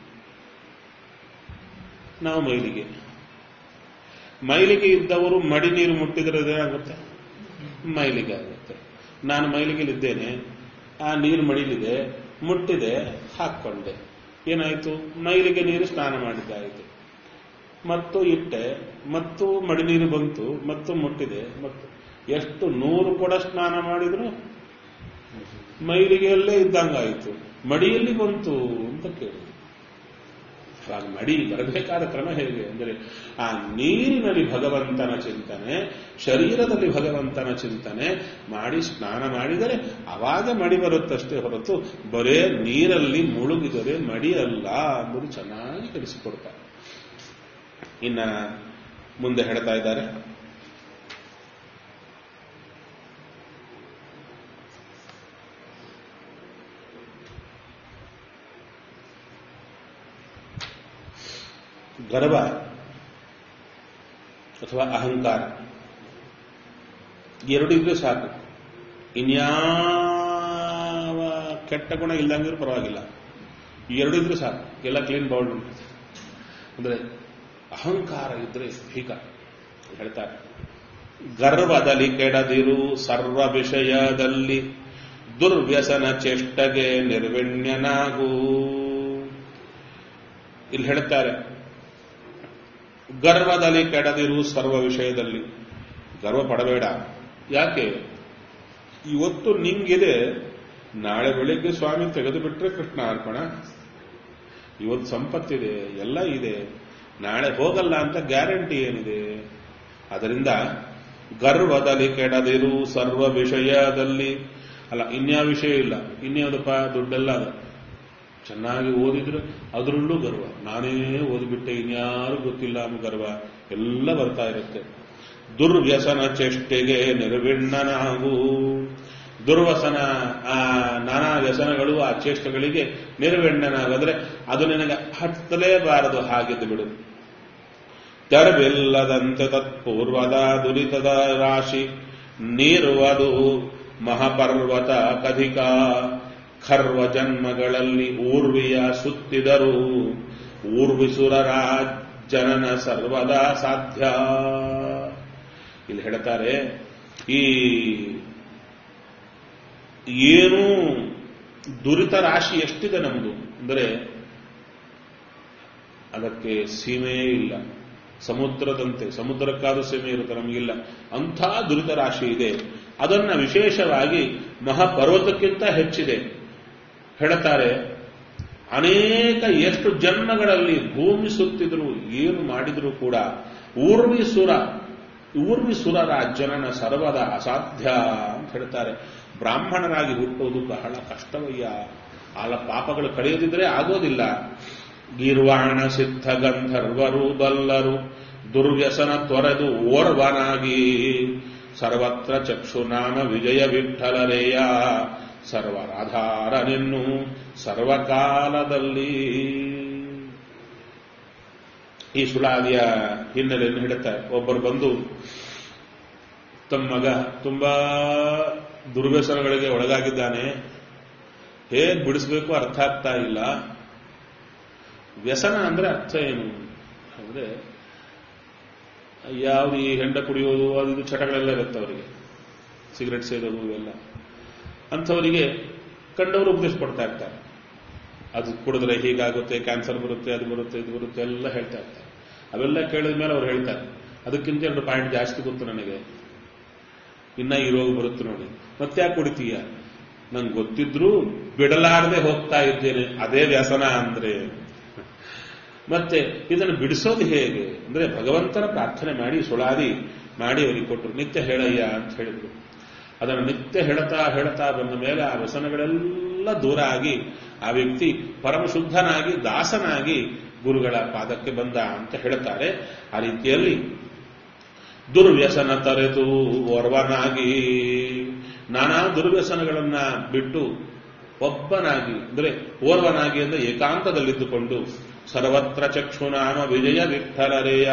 ನಾವು ಮೈಲಿಗೆ ಮೈಲಿಗೆ ಇದ್ದವರು ಮಡಿ ನೀರು ಮುಟ್ಟಿದ್ರೆ ಅದೇನಾಗುತ್ತೆ ಮೈಲಿಗೆ ಆಗುತ್ತೆ ನಾನು ಮೈಲಿಗೆಲಿದ್ದೇನೆ ಆ ನೀರು ಮಡಿಲಿದೆ ಮುಟ್ಟಿದೆ ಹಾಕ್ಕೊಂಡೆ ಏನಾಯಿತು ಮೈಲಿಗೆ ನೀರು ಸ್ನಾನ ಮಾಡಿದ್ದಾಯಿತು ಮತ್ತು ಇಟ್ಟೆ ಮತ್ತು ಮಡಿ ನೀರು ಬಂತು ಮತ್ತು ಮುಟ್ಟಿದೆ ಮತ್ತು ಎಷ್ಟು ನೂರು ಕೊಡ ಸ್ನಾನ ಮಾಡಿದ್ರು ಮೈಲಿಗೆಯಲ್ಲೇ ಇದ್ದಂಗಾಯಿತು ಮಡಿಯಲ್ಲಿ ಬಂತು ಅಂತ ಕೇಳಿದ್ರು ಆಗ ಮಡಿ ಬರಬೇಕಾದ ಕ್ರಮ ಹೇಗೆ ಅಂದರೆ ಆ ನೀರಿನಲ್ಲಿ ಭಗವಂತನ ಚಿಂತನೆ ಶರೀರದಲ್ಲಿ ಭಗವಂತನ ಚಿಂತನೆ ಮಾಡಿ ಸ್ನಾನ ಮಾಡಿದರೆ ಅವಾಗ ಮಡಿ ಬರುತ್ತಷ್ಟೇ ಹೊರತು ಬರೇ ನೀರಲ್ಲಿ ಮುಳುಗಿದರೆ ಮಡಿ ಅಲ್ಲ ಎಂಬುದು ಚೆನ್ನಾಗಿ ತಿಳಿಸಿಕೊಡ್ತಾರೆ ಇನ್ನ ಮುಂದೆ ಹೇಳ್ತಾ ಇದ್ದಾರೆ ಗರ್ವ ಅಥವಾ ಅಹಂಕಾರ ಎರಡು ಇದ್ರೆ ಸಾಕು ಇನ್ಯಾವ ಕೆಟ್ಟ ಗುಣ ಇಲ್ದಂಗಿದ್ರು ಪರವಾಗಿಲ್ಲ ಈ ಎರಡು ಇದ್ರೆ ಸಾಕು ಎಲ್ಲ ಕ್ಲೀನ್ ಬೌಲ್ಡ್ ಉಂಟು ಅಂದ್ರೆ ಅಹಂಕಾರ ಇದ್ರೆ ಭೀಕ ಹೇಳ್ತಾರೆ ಗರ್ವದಲ್ಲಿ ಕೆಡದಿರು ಸರ್ವ ವಿಷಯದಲ್ಲಿ ದುರ್ವ್ಯಸನ ಚೇಷ್ಟಗೆ ನಿರ್ವಿಣ್ಯನಾಗೂ ಇಲ್ಲಿ ಹೇಳ್ತಾರೆ ಗರ್ವದಲ್ಲಿ ಕೆಡದಿರು ಸರ್ವ ವಿಷಯದಲ್ಲಿ ಗರ್ವ ಪಡಬೇಡ ಯಾಕೆ ಇವತ್ತು ನಿಂಗಿದೆ ನಾಳೆ ಬೆಳಿಗ್ಗೆ ಸ್ವಾಮಿ ತೆಗೆದು ಬಿಟ್ರೆ ಕೃಷ್ಣ ಅರ್ಪಣ ಇವತ್ತು ಸಂಪತ್ತಿದೆ ಎಲ್ಲ ಇದೆ ನಾಳೆ ಹೋಗಲ್ಲ ಅಂತ ಗ್ಯಾರಂಟಿ ಏನಿದೆ ಅದರಿಂದ ಗರ್ವದಲ್ಲಿ ಕೆಡದಿರು ಸರ್ವ ವಿಷಯದಲ್ಲಿ ಅಲ್ಲ ಇನ್ಯಾವ ವಿಷಯ ಇಲ್ಲ ಇನ್ಯಾವುದಪ್ಪ ದುಡ್ಡೆಲ್ಲ ಅದ ಚೆನ್ನಾಗಿ ಓದಿದ್ರೆ ಅದರಲ್ಲೂ ಗರ್ವ ನಾನೇ ಓದಿಬಿಟ್ಟೆ ಇನ್ಯಾರು ಗೊತ್ತಿಲ್ಲ ಅನ್ನೋ ಗರ್ವ ಎಲ್ಲ ಬರ್ತಾ ಇರುತ್ತೆ ದುರ್ವ್ಯಸನ ಚೇಷ್ಟೆಗೆ ನಿರ್ವಿಣ್ಣನಾಗು ದುರ್ವಸನ ಆ ನಾನಾ ವ್ಯಸನಗಳು ಆ ಚೇಷ್ಟೆಗಳಿಗೆ ನಿರ್ವಿಣ್ಣನಾಗಂದ್ರೆ ಅದು ನಿನಗೆ ಹತ್ತಲೇಬಾರದು ಹಾಗಿದ್ದು ಬಿಡು ತೆರವಿಲ್ಲದಂತೆ ತತ್ಪೂರ್ವದ ದುರಿತದ ರಾಶಿ ನೀರುವುದು ಮಹಾಪರ್ವತ ಕಧಿಕ ಖರ್ವ ಜನ್ಮಗಳಲ್ಲಿ ಊರ್ವಿಯ ಸುತ್ತಿದರು ಊರ್ವಿಸುರರ ಜನನ ಸರ್ವದಾ ಸಾಧ್ಯ ಇಲ್ಲಿ ಹೇಳ್ತಾರೆ ಈ ಏನು ದುರಿತ ರಾಶಿ ಎಷ್ಟಿದೆ ನಮ್ದು ಅಂದರೆ ಅದಕ್ಕೆ ಸೀಮೆಯೇ ಇಲ್ಲ ಸಮುದ್ರದಂತೆ ಸಮುದ್ರಕ್ಕಾದ್ರೂ ಸೀಮೆ ಇರುತ್ತೆ ನಮಗಿಲ್ಲ ಅಂಥ ದುರಿತ ರಾಶಿ ಇದೆ ಅದನ್ನ ವಿಶೇಷವಾಗಿ ಮಹಾಪರ್ವತಕ್ಕಿಂತ ಹೆಚ್ಚಿದೆ ಹೇಳ್ತಾರೆ ಅನೇಕ ಎಷ್ಟು ಜನ್ಮಗಳಲ್ಲಿ ಭೂಮಿ ಸುತ್ತಿದ್ರು ಏನು ಮಾಡಿದ್ರು ಕೂಡ ಊರ್ವಿಸುರ ಊರ್ವಿಸುರರ ಜನನ ಸರ್ವದ ಅಸಾಧ್ಯ ಅಂತ ಹೇಳ್ತಾರೆ ಬ್ರಾಹ್ಮಣರಾಗಿ ಹುಟ್ಟೋದು ಬಹಳ ಕಷ್ಟವಯ್ಯ ಆಲ ಪಾಪಗಳು ಕಳೆಯದಿದ್ರೆ ಆಗೋದಿಲ್ಲ ಗೀರ್ವಾಣ ಸಿದ್ಧ ಗಂಧರ್ವರು ಬಲ್ಲರು ದುರ್ವ್ಯಸನ ತೊರೆದು ಓರ್ವನಾಗಿ ಸರ್ವತ್ರ ಚಕ್ಷುನಾಮ ವಿಜಯ ವಿಠಲರೇಯ ಸರ್ವರಾಧಾರನೆನ್ನು ಸರ್ವಕಾಲದಲ್ಲಿ ಈ ಸುಳಾದಿಯ ಹಿನ್ನೆಲೆಯನ್ನು ಹೇಳುತ್ತಾರೆ ಒಬ್ಬರು ಬಂದು ತಮ್ಮ ಮಗ ತುಂಬಾ ದುರ್ವ್ಯಸನಗಳಿಗೆ ಒಳಗಾಗಿದ್ದಾನೆ ಹೇಗೆ ಬಿಡಿಸ್ಬೇಕು ಅರ್ಥ ಆಗ್ತಾ ಇಲ್ಲ ವ್ಯಸನ ಅಂದ್ರೆ ಅರ್ಥ ಏನು ಅಂದ್ರೆ ಯಾವ್ದು ಈ ಹೆಂಡ ಕುಡಿಯೋದು ಅದು ಇದು ಚಟಗಳೆಲ್ಲ ಇರುತ್ತೆ ಅವರಿಗೆ ಸಿಗರೆಟ್ ಸೇದೋದು ಇವೆಲ್ಲ ಅಂಥವರಿಗೆ ಕಂಡವರು ಉಪದೇಶ ಕೊಡ್ತಾ ಇರ್ತಾರೆ ಅದು ಕುಡಿದ್ರೆ ಹೀಗಾಗುತ್ತೆ ಕ್ಯಾನ್ಸರ್ ಬರುತ್ತೆ ಅದು ಬರುತ್ತೆ ಇದು ಬರುತ್ತೆ ಎಲ್ಲ ಹೇಳ್ತಾ ಇರ್ತಾರೆ ಅವೆಲ್ಲ ಕೇಳಿದ ಮೇಲೆ ಅವ್ರು ಹೇಳ್ತಾರೆ ಅದಕ್ಕಿಂತ ಎರಡು ಪಾಯಿಂಟ್ ಜಾಸ್ತಿ ಗೊತ್ತು ನನಗೆ ಇನ್ನ ಈ ರೋಗ ಬರುತ್ತೆ ನೋಡಿ ಮತ್ತೆ ಯಾಕೆ ಕುಡಿತೀಯ ನಂಗೆ ಗೊತ್ತಿದ್ರು ಬಿಡಲಾರದೆ ಹೋಗ್ತಾ ಇದ್ದೇನೆ ಅದೇ ವ್ಯಸನ ಅಂದ್ರೆ ಮತ್ತೆ ಇದನ್ನು ಬಿಡಿಸೋದು ಹೇಗೆ ಅಂದ್ರೆ ಭಗವಂತನ ಪ್ರಾರ್ಥನೆ ಮಾಡಿ ಸುಳಾದಿ ಮಾಡಿ ಅವರಿಗೆ ಕೊಟ್ಟರು ನಿತ್ಯ ಹೇಳಯ್ಯ ಅಂತ ಹೇಳಿದ್ರು ಅದನ್ನು ನಿತ್ಯ ಹೇಳ್ತಾ ಹೇಳ್ತಾ ಬಂದ ಮೇಲೆ ಆ ವ್ಯಸನಗಳೆಲ್ಲ ದೂರ ಆಗಿ ಆ ವ್ಯಕ್ತಿ ಪರಮಶುದ್ಧನಾಗಿ ದಾಸನಾಗಿ ಗುರುಗಳ ಪಾದಕ್ಕೆ ಬಂದ ಅಂತ ಹೇಳ್ತಾರೆ ಆ ರೀತಿಯಲ್ಲಿ ದುರ್ವ್ಯಸನ ತರೆದು ಓರ್ವನಾಗಿ ನಾನಾ ದುರ್ವ್ಯಸನಗಳನ್ನ ಬಿಟ್ಟು ಒಬ್ಬನಾಗಿ ಅಂದ್ರೆ ಓರ್ವನಾಗಿ ಅಂದ್ರೆ ಏಕಾಂತದಲ್ಲಿದ್ದುಕೊಂಡು ಸರ್ವತ್ರ ಚಕ್ಷುನಾಮ ವಿಜಯ ವಿಠಲರೆಯ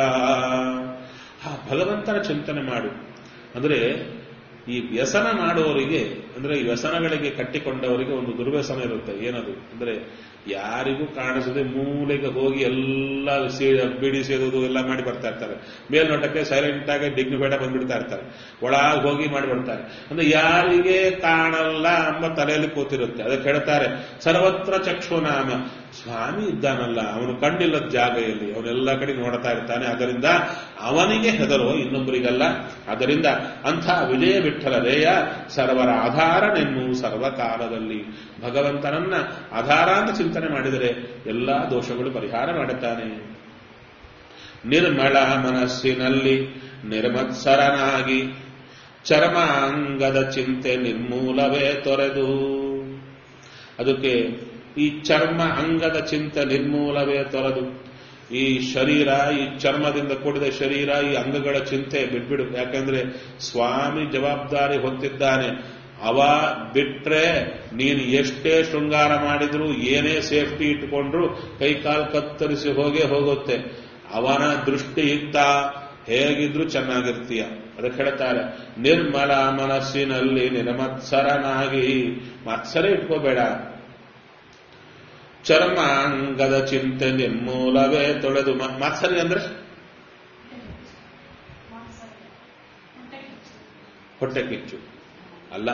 ಆ ಭಗವಂತನ ಚಿಂತನೆ ಮಾಡು ಅಂದ್ರೆ ಈ ವ್ಯಸನ ಮಾಡುವವರಿಗೆ ಅಂದ್ರೆ ಈ ವ್ಯಸನಗಳಿಗೆ ಕಟ್ಟಿಕೊಂಡವರಿಗೆ ಒಂದು ದುರ್ವ್ಯಸನ ಇರುತ್ತೆ ಏನದು ಅಂದ್ರೆ ಯಾರಿಗೂ ಕಾಣಿಸದೆ ಮೂಲೆಗೆ ಹೋಗಿ ಎಲ್ಲ ಬಿಡಿ ಸೇದೋದು ಎಲ್ಲ ಮಾಡಿ ಬರ್ತಾ ಇರ್ತಾರೆ ಮೇಲ್ನೋಟಕ್ಕೆ ಸೈಲೆಂಟ್ ಆಗಿ ಡಿಗ್ನಿಫೈಡ್ ಬಂದ್ಬಿಡ್ತಾ ಇರ್ತಾರೆ ಒಳಗೆ ಹೋಗಿ ಮಾಡಿ ಬರ್ತಾರೆ ಅಂದ್ರೆ ಯಾರಿಗೆ ಕಾಣಲ್ಲ ಎಂಬ ತಲೆಯಲ್ಲಿ ಕೂತಿರುತ್ತೆ ಅದಕ್ಕೆ ಹೇಳ್ತಾರೆ ಸರ್ವತ್ರ ಚಕ್ಷುನಾಮ ಸ್ವಾಮಿ ಇದ್ದಾನಲ್ಲ ಅವನು ಕಂಡಿಲ್ಲದ ಜಾಗೆಯಲ್ಲಿ ಅವನೆಲ್ಲ ಕಡೆ ನೋಡ್ತಾ ಇರ್ತಾನೆ ಅದರಿಂದ ಅವನಿಗೆ ಹೆದರೋ ಇನ್ನೊಬ್ಬರಿಗಲ್ಲ ಅದರಿಂದ ಅಂಥ ವಿಜಯ ವಿಠಲ ರೇಯ ಸರ್ವರ ಆಧಾರನೆನ್ನು ಸರ್ವಕಾಲದಲ್ಲಿ ಭಗವಂತನನ್ನ ಆಧಾರ ಅಂತ ಚಿಂತನೆ ಮಾಡಿದರೆ ಎಲ್ಲಾ ದೋಷಗಳು ಪರಿಹಾರ ಮಾಡುತ್ತಾನೆ ನಿರ್ಮಳ ಮನಸ್ಸಿನಲ್ಲಿ ನಿರ್ಮತ್ಸರನಾಗಿ ಚರ್ಮಾಂಗದ ಚಿಂತೆ ನಿರ್ಮೂಲವೇ ತೊರೆದು ಅದಕ್ಕೆ ಈ ಚರ್ಮ ಅಂಗದ ಚಿಂತೆ ನಿರ್ಮೂಲವೇ ತೊರೆದು ಈ ಶರೀರ ಈ ಚರ್ಮದಿಂದ ಕೂಡಿದ ಶರೀರ ಈ ಅಂಗಗಳ ಚಿಂತೆ ಬಿಟ್ಬಿಡು ಯಾಕಂದ್ರೆ ಸ್ವಾಮಿ ಜವಾಬ್ದಾರಿ ಹೊತ್ತಿದ್ದಾನೆ ಅವ ಬಿಟ್ರೆ ನೀನು ಎಷ್ಟೇ ಶೃಂಗಾರ ಮಾಡಿದ್ರು ಏನೇ ಸೇಫ್ಟಿ ಇಟ್ಟುಕೊಂಡ್ರು ಕೈ ಕಾಲು ಕತ್ತರಿಸಿ ಹೋಗೇ ಹೋಗುತ್ತೆ ಅವನ ದೃಷ್ಟಿ ಇತ್ತ ಹೇಗಿದ್ರು ಚೆನ್ನಾಗಿರ್ತೀಯ ಅದಕ್ಕೆ ಹೇಳ್ತಾರೆ ನಿರ್ಮಲ ಮನಸ್ಸಿನಲ್ಲಿ ನಿರ್ಮತ್ಸರನಾಗಿ ಮತ್ಸರ ಇಟ್ಕೋಬೇಡ ಚರ್ಮಾಂಗದ ಚಿಂತೆ ನಿರ್ಮೂಲವೇ ತೊಳೆದು ಮಾತ್ಸರಿ ಅಂದ್ರೆ ಹೊಟ್ಟೆ ಕಿಚ್ಚು ಅಲ್ಲ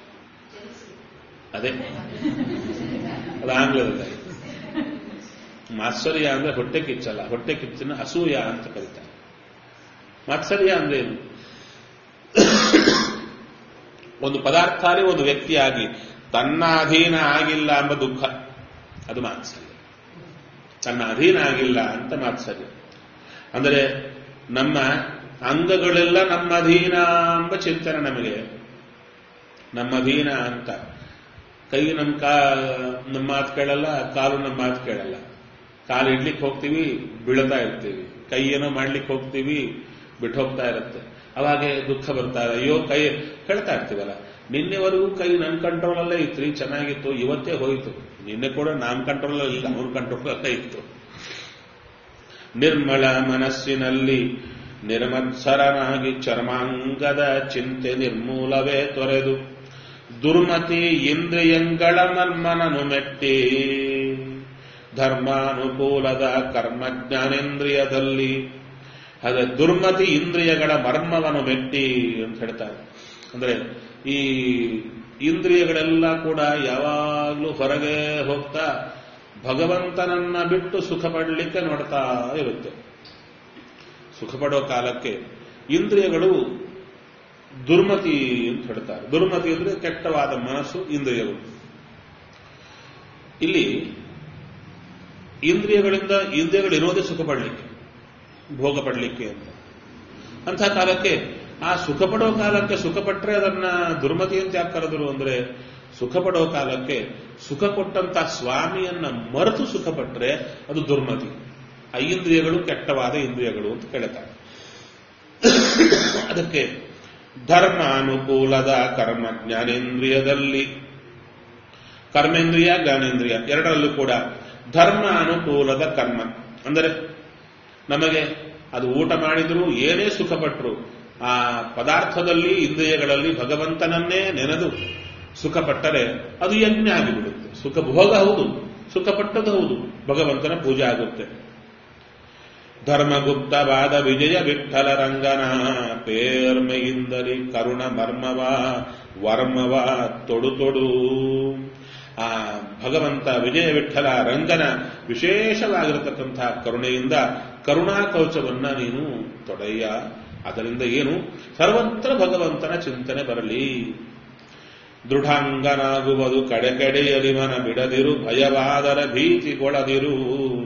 ಅದೇ ಅದು ಆಂಗ್ಲದಲ್ಲಿ ಮಾತ್ಸರ್ಯ ಅಂದ್ರೆ ಹೊಟ್ಟೆ ಕಿಚ್ಚಲ್ಲ ಹೊಟ್ಟೆ ಕಿಚ್ಚನ ಅಸೂಯ ಅಂತ ಕರೀತಾರೆ ಮಾತ್ಸರ್ಯ ಅಂದ್ರೆ ಏನು ಒಂದು ಪದಾರ್ಥಾನೇ ಒಂದು ವ್ಯಕ್ತಿಯಾಗಿ ತನ್ನ ಅಧೀನ ಆಗಿಲ್ಲ ಎಂಬ ದುಃಖ ಅದು ಮಾತ್ಸರ್ಯ ತನ್ನ ಅಧೀನ ಆಗಿಲ್ಲ ಅಂತ ಮಾತು ಸರಿ ಅಂದರೆ ನಮ್ಮ ಅಂಗಗಳೆಲ್ಲ ನಮ್ಮ ಅಧೀನ ಎಂಬ ಚಿಂತನೆ ನಮಗೆ ನಮ್ಮ ಅಧೀನ ಅಂತ ಕೈ ನಮ್ಮ ಕಾ ನಮ್ಮ ಮಾತು ಕೇಳಲ್ಲ ಕಾಲು ನಮ್ಮ ಮಾತು ಕೇಳಲ್ಲ ಕಾಲು ಇಡ್ಲಿಕ್ಕೆ ಹೋಗ್ತೀವಿ ಬೀಳ್ತಾ ಇರ್ತೀವಿ ಕೈ ಏನೋ ಮಾಡ್ಲಿಕ್ಕೆ ಹೋಗ್ತೀವಿ ಬಿಟ್ಟು ಹೋಗ್ತಾ ಇರುತ್ತೆ ಅವಾಗೆ ದುಃಖ ಬರ್ತಾ ಇದೆ ಅಯ್ಯೋ ಕೈ ಹೇಳ್ತಾ ಇರ್ತೀವಲ್ಲ ನಿನ್ನೆವರೆಗೂ ಕೈ ನನ್ನ ಕಂಟ್ರೋಲಲ್ಲೇ ಇತ್ತು ಚೆನ್ನಾಗಿತ್ತು ಇವತ್ತೇ ಹೋಯಿತು ನಿನ್ನೆ ಕೂಡ ನಾನ್ ಕಂಟ್ರೋಲ್ ಇಲ್ಲ ಅವ್ರ ಕಂಟ್ರೋಲಲ್ಲೇ ಇತ್ತು ನಿರ್ಮಲ ಮನಸ್ಸಿನಲ್ಲಿ ನಿರ್ಮತ್ಸರನಾಗಿ ಚರ್ಮಾಂಗದ ಚಿಂತೆ ನಿರ್ಮೂಲವೇ ತೊರೆದು ದುರ್ಮತಿ ಇಂದ್ರಿಯಂಗಳ ಮರ್ಮನನು ಮೆಟ್ಟಿ ಧರ್ಮಾನುಕೂಲದ ಕರ್ಮ ಜ್ಞಾನೇಂದ್ರಿಯದಲ್ಲಿ ಅದೇ ದುರ್ಮತಿ ಇಂದ್ರಿಯಗಳ ಮರ್ಮವನ್ನು ಮೆಟ್ಟಿ ಅಂತ ಹೇಳ್ತಾರೆ ಅಂದ್ರೆ ಈ ಇಂದ್ರಿಯಗಳೆಲ್ಲ ಕೂಡ ಯಾವಾಗಲೂ ಹೊರಗೆ ಹೋಗ್ತಾ ಭಗವಂತನನ್ನ ಬಿಟ್ಟು ಸುಖ ಪಡಲಿಕ್ಕೆ ನೋಡ್ತಾ ಇರುತ್ತೆ ಸುಖ ಪಡೋ ಕಾಲಕ್ಕೆ ಇಂದ್ರಿಯಗಳು ದುರ್ಮತಿ ಅಂತ ಹೇಳ್ತಾರೆ ದುರ್ಮತಿ ಅಂದ್ರೆ ಕೆಟ್ಟವಾದ ಮನಸ್ಸು ಇಂದ್ರಿಯಗಳು ಇಲ್ಲಿ ಇಂದ್ರಿಯಗಳಿಂದ ಇಂದ್ರಿಯಗಳು ಇರೋದೇ ಸುಖ ಪಡಲಿಕ್ಕೆ ಭೋಗ ಪಡಲಿಕ್ಕೆ ಅಂತ ಅಂಥ ಕಾಲಕ್ಕೆ ಆ ಸುಖ ಪಡೋ ಕಾಲಕ್ಕೆ ಸುಖ ಪಟ್ಟರೆ ಅದನ್ನ ದುರ್ಮತಿ ಅಂತ ಯಾಕೆ ಕರೆದರು ಅಂದ್ರೆ ಸುಖ ಪಡೋ ಕಾಲಕ್ಕೆ ಸುಖ ಕೊಟ್ಟಂತ ಸ್ವಾಮಿಯನ್ನ ಮರೆತು ಸುಖ ಪಟ್ಟರೆ ಅದು ದುರ್ಮತಿ ಆ ಇಂದ್ರಿಯಗಳು ಕೆಟ್ಟವಾದ ಇಂದ್ರಿಯಗಳು ಅಂತ ಕೇಳ್ತಾರೆ ಅದಕ್ಕೆ ಧರ್ಮಾನುಕೂಲದ ಕರ್ಮ ಜ್ಞಾನೇಂದ್ರಿಯದಲ್ಲಿ ಕರ್ಮೇಂದ್ರಿಯ ಜ್ಞಾನೇಂದ್ರಿಯ ಎರಡರಲ್ಲೂ ಕೂಡ ಧರ್ಮ ಅನುಕೂಲದ ಕರ್ಮ ಅಂದರೆ ನಮಗೆ ಅದು ಊಟ ಮಾಡಿದ್ರು ಏನೇ ಸುಖಪಟ್ಟರು ಆ ಪದಾರ್ಥದಲ್ಲಿ ಇಂದ್ರಿಯಗಳಲ್ಲಿ ಭಗವಂತನನ್ನೇ ನೆನೆದು ಸುಖಪಟ್ಟರೆ ಅದು ಯಜ್ಞ ಆಗಿಬಿಡುತ್ತೆ ಸುಖ ಭೋಗ ಹೌದು ಸುಖಪಟ್ಟದ್ದು ಹೌದು ಭಗವಂತನ ಪೂಜೆ ಆಗುತ್ತೆ ಧರ್ಮಗುಪ್ತವಾದ ವಿಜಯ ವಿಠಲ ರಂಗನ ಪೇರ್ಮೆಯಿಂದಲಿ ಕರುಣ ಮರ್ಮವ ವರ್ಮವ ತೊಡು ತೊಡು ಆ ಭಗವಂತ ವಿಜಯ ವಿಠಲ ರಂಗನ ವಿಶೇಷವಾಗಿರತಕ್ಕಂತಹ ಕರುಣೆಯಿಂದ ಕರುಣಾ ಕವಚವನ್ನ ನೀನು ತೊಡೆಯ ಅದರಿಂದ ಏನು ಸರ್ವತ್ರ ಭಗವಂತನ ಚಿಂತನೆ ಬರಲಿ ದೃಢಾಂಗನಾಗುವುದು ಕಡೆ ಕಡೆಯಲಿ ಮನ ಬಿಡದಿರು ಭಯವಾದರ ಭೀತಿಗೊಳದಿರು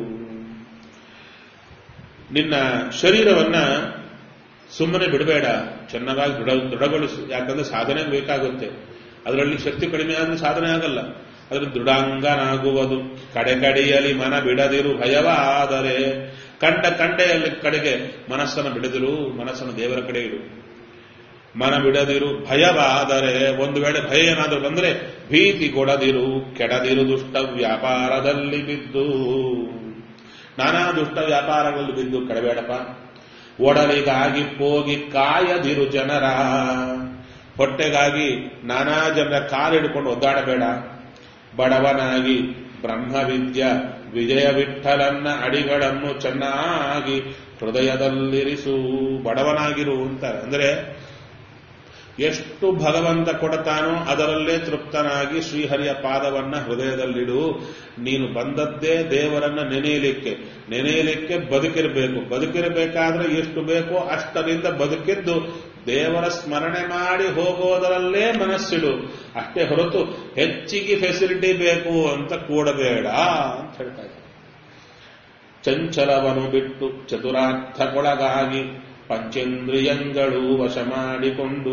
ನಿನ್ನ ಶರೀರವನ್ನ ಸುಮ್ಮನೆ ಬಿಡಬೇಡ ಚೆನ್ನಾಗಿ ದೃಢ ದೃಢಗೊಳಿಸು ಯಾಕಂದ್ರೆ ಸಾಧನೆ ಬೇಕಾಗುತ್ತೆ ಅದರಲ್ಲಿ ಶಕ್ತಿ ಕಡಿಮೆ ಆದ್ರೆ ಸಾಧನೆ ಆಗಲ್ಲ ಅದ್ರ ದೃಢಾಂಗನಾಗುವುದು ಕಡೆ ಕಡೆಯಲ್ಲಿ ಮನ ಬಿಡದಿರು ಭಯವಾದರೆ ಕಂಡ ಕಂಡೆಯಲ್ಲಿ ಕಡೆಗೆ ಮನಸ್ಸನ್ನು ಬಿಡದಿರು ಮನಸ್ಸನ್ನು ದೇವರ ಕಡೆ ಇಡು ಮನ ಬಿಡದಿರು ಭಯವಾದರೆ ಒಂದು ವೇಳೆ ಭಯ ಏನಾದರೂ ಬಂದ್ರೆ ಭೀತಿ ಕೊಡದಿರು ಕೆಡದಿರು ದುಷ್ಟ ವ್ಯಾಪಾರದಲ್ಲಿ ಬಿದ್ದು ನಾನಾ ದುಷ್ಟ ವ್ಯಾಪಾರಗಳಲ್ಲಿ ಬಿದ್ದು ಕೆಡಬೇಡಪ್ಪ ಒಡಲಿಗಾಗಿ ಹೋಗಿ ಕಾಯದಿರು ಜನರ ಹೊಟ್ಟೆಗಾಗಿ ನಾನಾ ಜನರ ಕಾಲಿಡ್ಕೊಂಡು ಒದ್ದಾಡಬೇಡ ಬಡವನಾಗಿ ಬ್ರಹ್ಮವಿದ್ಯ ವಿಜಯ ವಿಠಲನ್ನ ಅಡಿಗಳನ್ನು ಚೆನ್ನಾಗಿ ಹೃದಯದಲ್ಲಿರಿಸು ಬಡವನಾಗಿರು ಅಂತಾರೆ ಅಂದ್ರೆ ಎಷ್ಟು ಭಗವಂತ ಕೊಡತಾನೋ ಅದರಲ್ಲೇ ತೃಪ್ತನಾಗಿ ಶ್ರೀಹರಿಯ ಪಾದವನ್ನ ಹೃದಯದಲ್ಲಿಡು ನೀನು ಬಂದದ್ದೇ ದೇವರನ್ನ ನೆನೆಯಲಿಕ್ಕೆ ನೆನೆಯಲಿಕ್ಕೆ ಬದುಕಿರಬೇಕು ಬದುಕಿರಬೇಕಾದ್ರೆ ಎಷ್ಟು ಬೇಕೋ ಅಷ್ಟರಿಂದ ಬದುಕಿದ್ದು ದೇವರ ಸ್ಮರಣೆ ಮಾಡಿ ಹೋಗೋದರಲ್ಲೇ ಮನಸ್ಸಿಡು ಅಷ್ಟೇ ಹೊರತು ಹೆಚ್ಚಿಗೆ ಫೆಸಿಲಿಟಿ ಬೇಕು ಅಂತ ಕೂಡಬೇಡ ಅಂತ ಹೇಳ್ತಾ ಇದ್ದಾರೆ ಚಂಚಲವನು ಬಿಟ್ಟು ಚತುರಾರ್ಥಕ್ಕೊಳಗಾಗಿ ಪಂಚೇಂದ್ರಿಯಂಗಳು ವಶ ಮಾಡಿಕೊಂಡು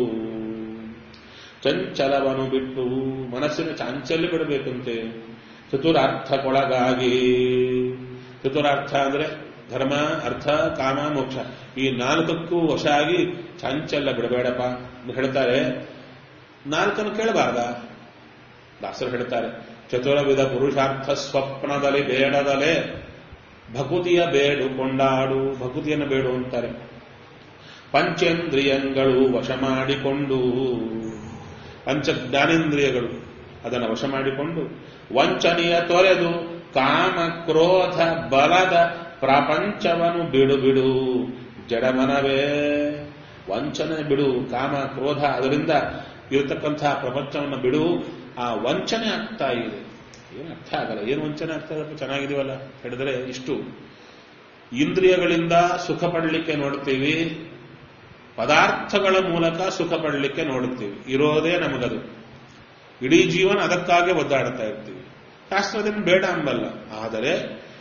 ಚಂಚಲವನು ಬಿಟ್ಟು ಮನಸ್ಸಿನ ಚಾಂಚಲ್ಯ ಬಿಡಬೇಕಂತೆ ಚತುರಾರ್ಥಕ್ಕೊಳಗಾಗಿ ಚತುರಾರ್ಥ ಅಂದ್ರೆ ಧರ್ಮ ಅರ್ಥ ಕಾಮ ಮೋಕ್ಷ ಈ ನಾಲ್ಕಕ್ಕೂ ವಶ ಆಗಿ ಚಾಂಚಲ್ಯ ಬಿಡಬೇಡಪ್ಪ ಅಂತ ಹೇಳ್ತಾರೆ ನಾಲ್ಕನ್ನು ಕೇಳಬಾರ್ದ ದಾಸರು ಹೇಳ್ತಾರೆ ಚತುರವಿಧ ಪುರುಷಾರ್ಥ ಸ್ವಪ್ನದಲ್ಲಿ ಬೇಡದಲೆ ಭಕುತಿಯ ಬೇಡು ಕೊಂಡಾಡು ಭಕುತಿಯನ್ನು ಬೇಡು ಅಂತಾರೆ ಪಂಚೇಂದ್ರಿಯಗಳು ವಶ ಮಾಡಿಕೊಂಡು ಪಂಚ ಜ್ಞಾನೇಂದ್ರಿಯಗಳು ಅದನ್ನು ವಶ ಮಾಡಿಕೊಂಡು ವಂಚನೆಯ ತೊರೆದು ಕಾಮ ಕ್ರೋಧ ಬಲದ ಪ್ರಪಂಚವನ್ನು ಬಿಡು ಬಿಡು ಜಡಮನವೇ ವಂಚನೆ ಬಿಡು ಕಾಮ ಕ್ರೋಧ ಅದರಿಂದ ಇರತಕ್ಕಂತಹ ಪ್ರಪಂಚವನ್ನು ಬಿಡು ಆ ವಂಚನೆ ಆಗ್ತಾ ಇದೆ ಏನು ಅರ್ಥ ಆಗಲ್ಲ ಏನು ವಂಚನೆ ಆಗ್ತಾ ಇದೆ ಚೆನ್ನಾಗಿದೀವಲ್ಲ ಹೇಳಿದ್ರೆ ಇಷ್ಟು ಇಂದ್ರಿಯಗಳಿಂದ ಸುಖ ಪಡಲಿಕ್ಕೆ ನೋಡ್ತೀವಿ ಪದಾರ್ಥಗಳ ಮೂಲಕ ಸುಖ ಪಡಲಿಕ್ಕೆ ನೋಡುತ್ತೀವಿ ಇರೋದೇ ನಮಗದು ಇಡೀ ಜೀವನ ಅದಕ್ಕಾಗಿ ಒದ್ದಾಡ್ತಾ ಇರ್ತೀವಿ ಶಾಸ್ತ್ರದಿಂದ ಬೇಡ ಅಂಬಲ್ಲ ಆದರೆ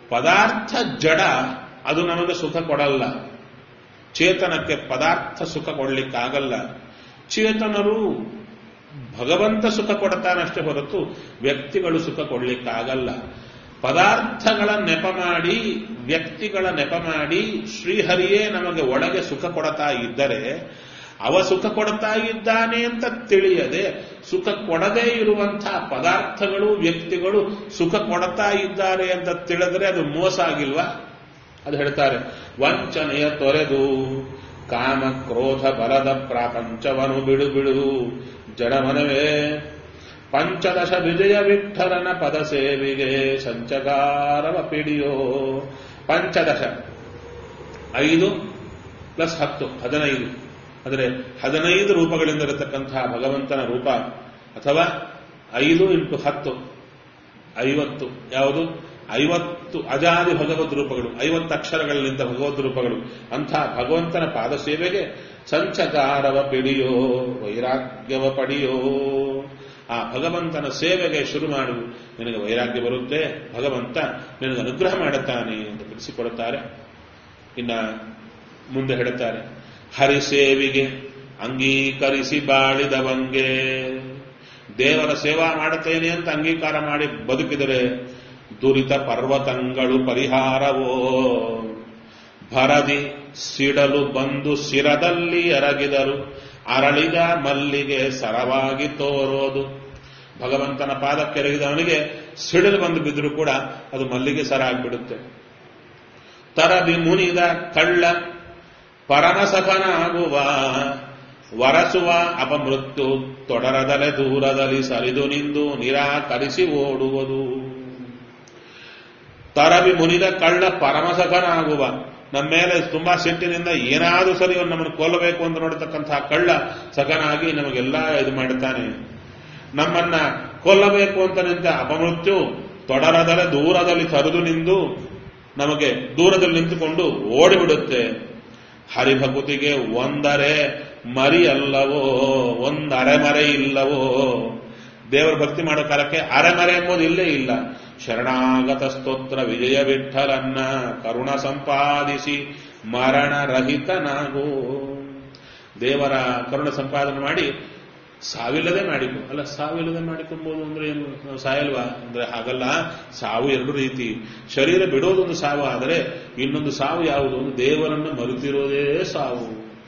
ಪದಾರ್ಥ ಜಡ ಅದು ನಮಗೆ ಸುಖ ಕೊಡಲ್ಲ ಚೇತನಕ್ಕೆ ಪದಾರ್ಥ ಸುಖ ಕೊಡ್ಲಿಕ್ಕಾಗಲ್ಲ ಚೇತನರು ಭಗವಂತ ಸುಖ ಕೊಡ್ತಾನಷ್ಟೇ ಹೊರತು ವ್ಯಕ್ತಿಗಳು ಸುಖ ಕೊಡ್ಲಿಕ್ಕಾಗಲ್ಲ ಪದಾರ್ಥಗಳ ನೆಪ ಮಾಡಿ ವ್ಯಕ್ತಿಗಳ ನೆಪ ಮಾಡಿ ಶ್ರೀಹರಿಯೇ ನಮಗೆ ಒಳಗೆ ಸುಖ ಕೊಡ್ತಾ ಇದ್ದರೆ ಅವ ಸುಖ ಕೊಡ್ತಾ ಇದ್ದಾನೆ ಅಂತ ತಿಳಿಯದೆ ಸುಖ ಕೊಡದೇ ಇರುವಂತಹ ಪದಾರ್ಥಗಳು ವ್ಯಕ್ತಿಗಳು ಸುಖ ಕೊಡ್ತಾ ಇದ್ದಾರೆ ಅಂತ ತಿಳಿದ್ರೆ ಅದು ಮೋಸ ಆಗಿಲ್ವಾ ಅದು ಹೇಳ್ತಾರೆ ವಂಚನೆಯ ತೊರೆದು ಕಾಮ ಕ್ರೋಧ ಬಲದ ಪ್ರಾಪಂಚವನು ಬಿಡು ಬಿಡು ಜಡಮನವೇ ಪಂಚದಶ ವಿಜಯ ವಿಠಲನ ಪದ ಸೇವಿಗೆ ಸಂಚಗಾರವ ಪಿಡಿಯೋ ಪಂಚದಶ ಐದು ಪ್ಲಸ್ ಹತ್ತು ಹದಿನೈದು ಅಂದರೆ ಹದಿನೈದು ರೂಪಗಳಿಂದ ಇರತಕ್ಕಂತಹ ಭಗವಂತನ ರೂಪ ಅಥವಾ ಐದು ಇಂಟು ಹತ್ತು ಐವತ್ತು ಯಾವುದು ಐವತ್ತು ಅಜಾದಿ ಭಗವದ್ ರೂಪಗಳು ಐವತ್ತು ಅಕ್ಷರಗಳಿಂದ ಭಗವದ್ ರೂಪಗಳು ಅಂಥ ಭಗವಂತನ ಪಾದ ಸೇವೆಗೆ ಸಂಚಕಾರವ ಪಿಡಿಯೋ ವೈರಾಗ್ಯವ ಪಡಿಯೋ ಆ ಭಗವಂತನ ಸೇವೆಗೆ ಶುರು ಮಾಡು ನಿನಗೆ ವೈರಾಗ್ಯ ಬರುತ್ತೆ ಭಗವಂತ ನಿನಗೆ ಅನುಗ್ರಹ ಮಾಡುತ್ತಾನೆ ಅಂತ ತಿಳಿಸಿಕೊಡುತ್ತಾರೆ ಇನ್ನ ಮುಂದೆ ಹೇಳುತ್ತಾರೆ ಹರಿಸೇವಿಗೆ ಅಂಗೀಕರಿಸಿ ಬಾಳಿದವಂಗೆ ದೇವರ ಸೇವಾ ಮಾಡುತ್ತೇನೆ ಅಂತ ಅಂಗೀಕಾರ ಮಾಡಿ ಬದುಕಿದರೆ ದುರಿತ ಪರ್ವತಗಳು ಪರಿಹಾರವೋ ಭರದಿ ಸಿಡಲು ಬಂದು ಶಿರದಲ್ಲಿ ಎರಗಿದರು ಅರಳಿದ ಮಲ್ಲಿಗೆ ಸರವಾಗಿ ತೋರೋದು ಭಗವಂತನ ಪಾದಕ್ಕೆರಗಿದವನಿಗೆ ಸಿಡಿಲು ಬಂದು ಬಿದ್ದರೂ ಕೂಡ ಅದು ಮಲ್ಲಿಗೆ ಸರ ಆಗಿಬಿಡುತ್ತೆ ತರಬಿ ಮುನಿದ ಕಳ್ಳ ಪರಮಸಖನಾಗುವ ವರಸುವ ಅಪಮೃತ್ಯು ತೊಡರದಲೆ ದೂರದಲ್ಲಿ ಸರಿದು ನಿಂದು ನಿರಾಕರಿಸಿ ಓಡುವುದು ತರಬಿ ಮುನಿದ ಕಳ್ಳ ಪರಮಸಖನಾಗುವ ನಮ್ಮ ಮೇಲೆ ತುಂಬಾ ಸಿಟ್ಟಿನಿಂದ ಏನಾದರೂ ಸರಿ ನಮ್ಮನ್ನು ಕೊಲ್ಲಬೇಕು ಅಂತ ನೋಡತಕ್ಕಂತಹ ಕಳ್ಳ ಸಖನಾಗಿ ನಮಗೆಲ್ಲ ಇದು ಮಾಡುತ್ತಾನೆ ನಮ್ಮನ್ನ ಕೊಲ್ಲಬೇಕು ಅಂತ ನಿಂತ ಅಪಮೃತ್ಯು ತೊಡರದಲೆ ದೂರದಲ್ಲಿ ತರಿದು ನಿಂದು ನಮಗೆ ದೂರದಲ್ಲಿ ನಿಂತುಕೊಂಡು ಓಡಿಬಿಡುತ್ತೆ ಹರಿಭಕುತಿಗೆ ಒಂದರೆ ಮರಿ ಅಲ್ಲವೋ ಒಂದು ಅರೆಮರೆ ಇಲ್ಲವೋ ದೇವರ ಭಕ್ತಿ ಮಾಡೋ ಕಾಲಕ್ಕೆ ಅರೆಮರೆ ಎಂಬುದು ಇಲ್ಲೇ ಇಲ್ಲ ಶರಣಾಗತ ಸ್ತೋತ್ರ ವಿಜಯ ವಿಠಲನ್ನ ಕರುಣ ಸಂಪಾದಿಸಿ ಮರಣ ರಹಿತನಾಗೋ ದೇವರ ಕರುಣ ಸಂಪಾದನೆ ಮಾಡಿ ಸಾವಿಲ್ಲದೆ ಮಾಡಿಕೊ ಅಲ್ಲ ಸಾವಿಲ್ಲದೆ ಮಾಡಿಕೊಂಬೋದು ಅಂದ್ರೆ ಏನು ನಾವು ಸಾಯಲ್ವಾ ಅಂದ್ರೆ ಹಾಗಲ್ಲ ಸಾವು ಎರಡು ರೀತಿ ಶರೀರ ಬಿಡೋದೊಂದು ಸಾವು ಆದರೆ ಇನ್ನೊಂದು ಸಾವು ಯಾವುದು ಒಂದು ದೇವರನ್ನು ಮರೆತಿರೋದೇ ಸಾವು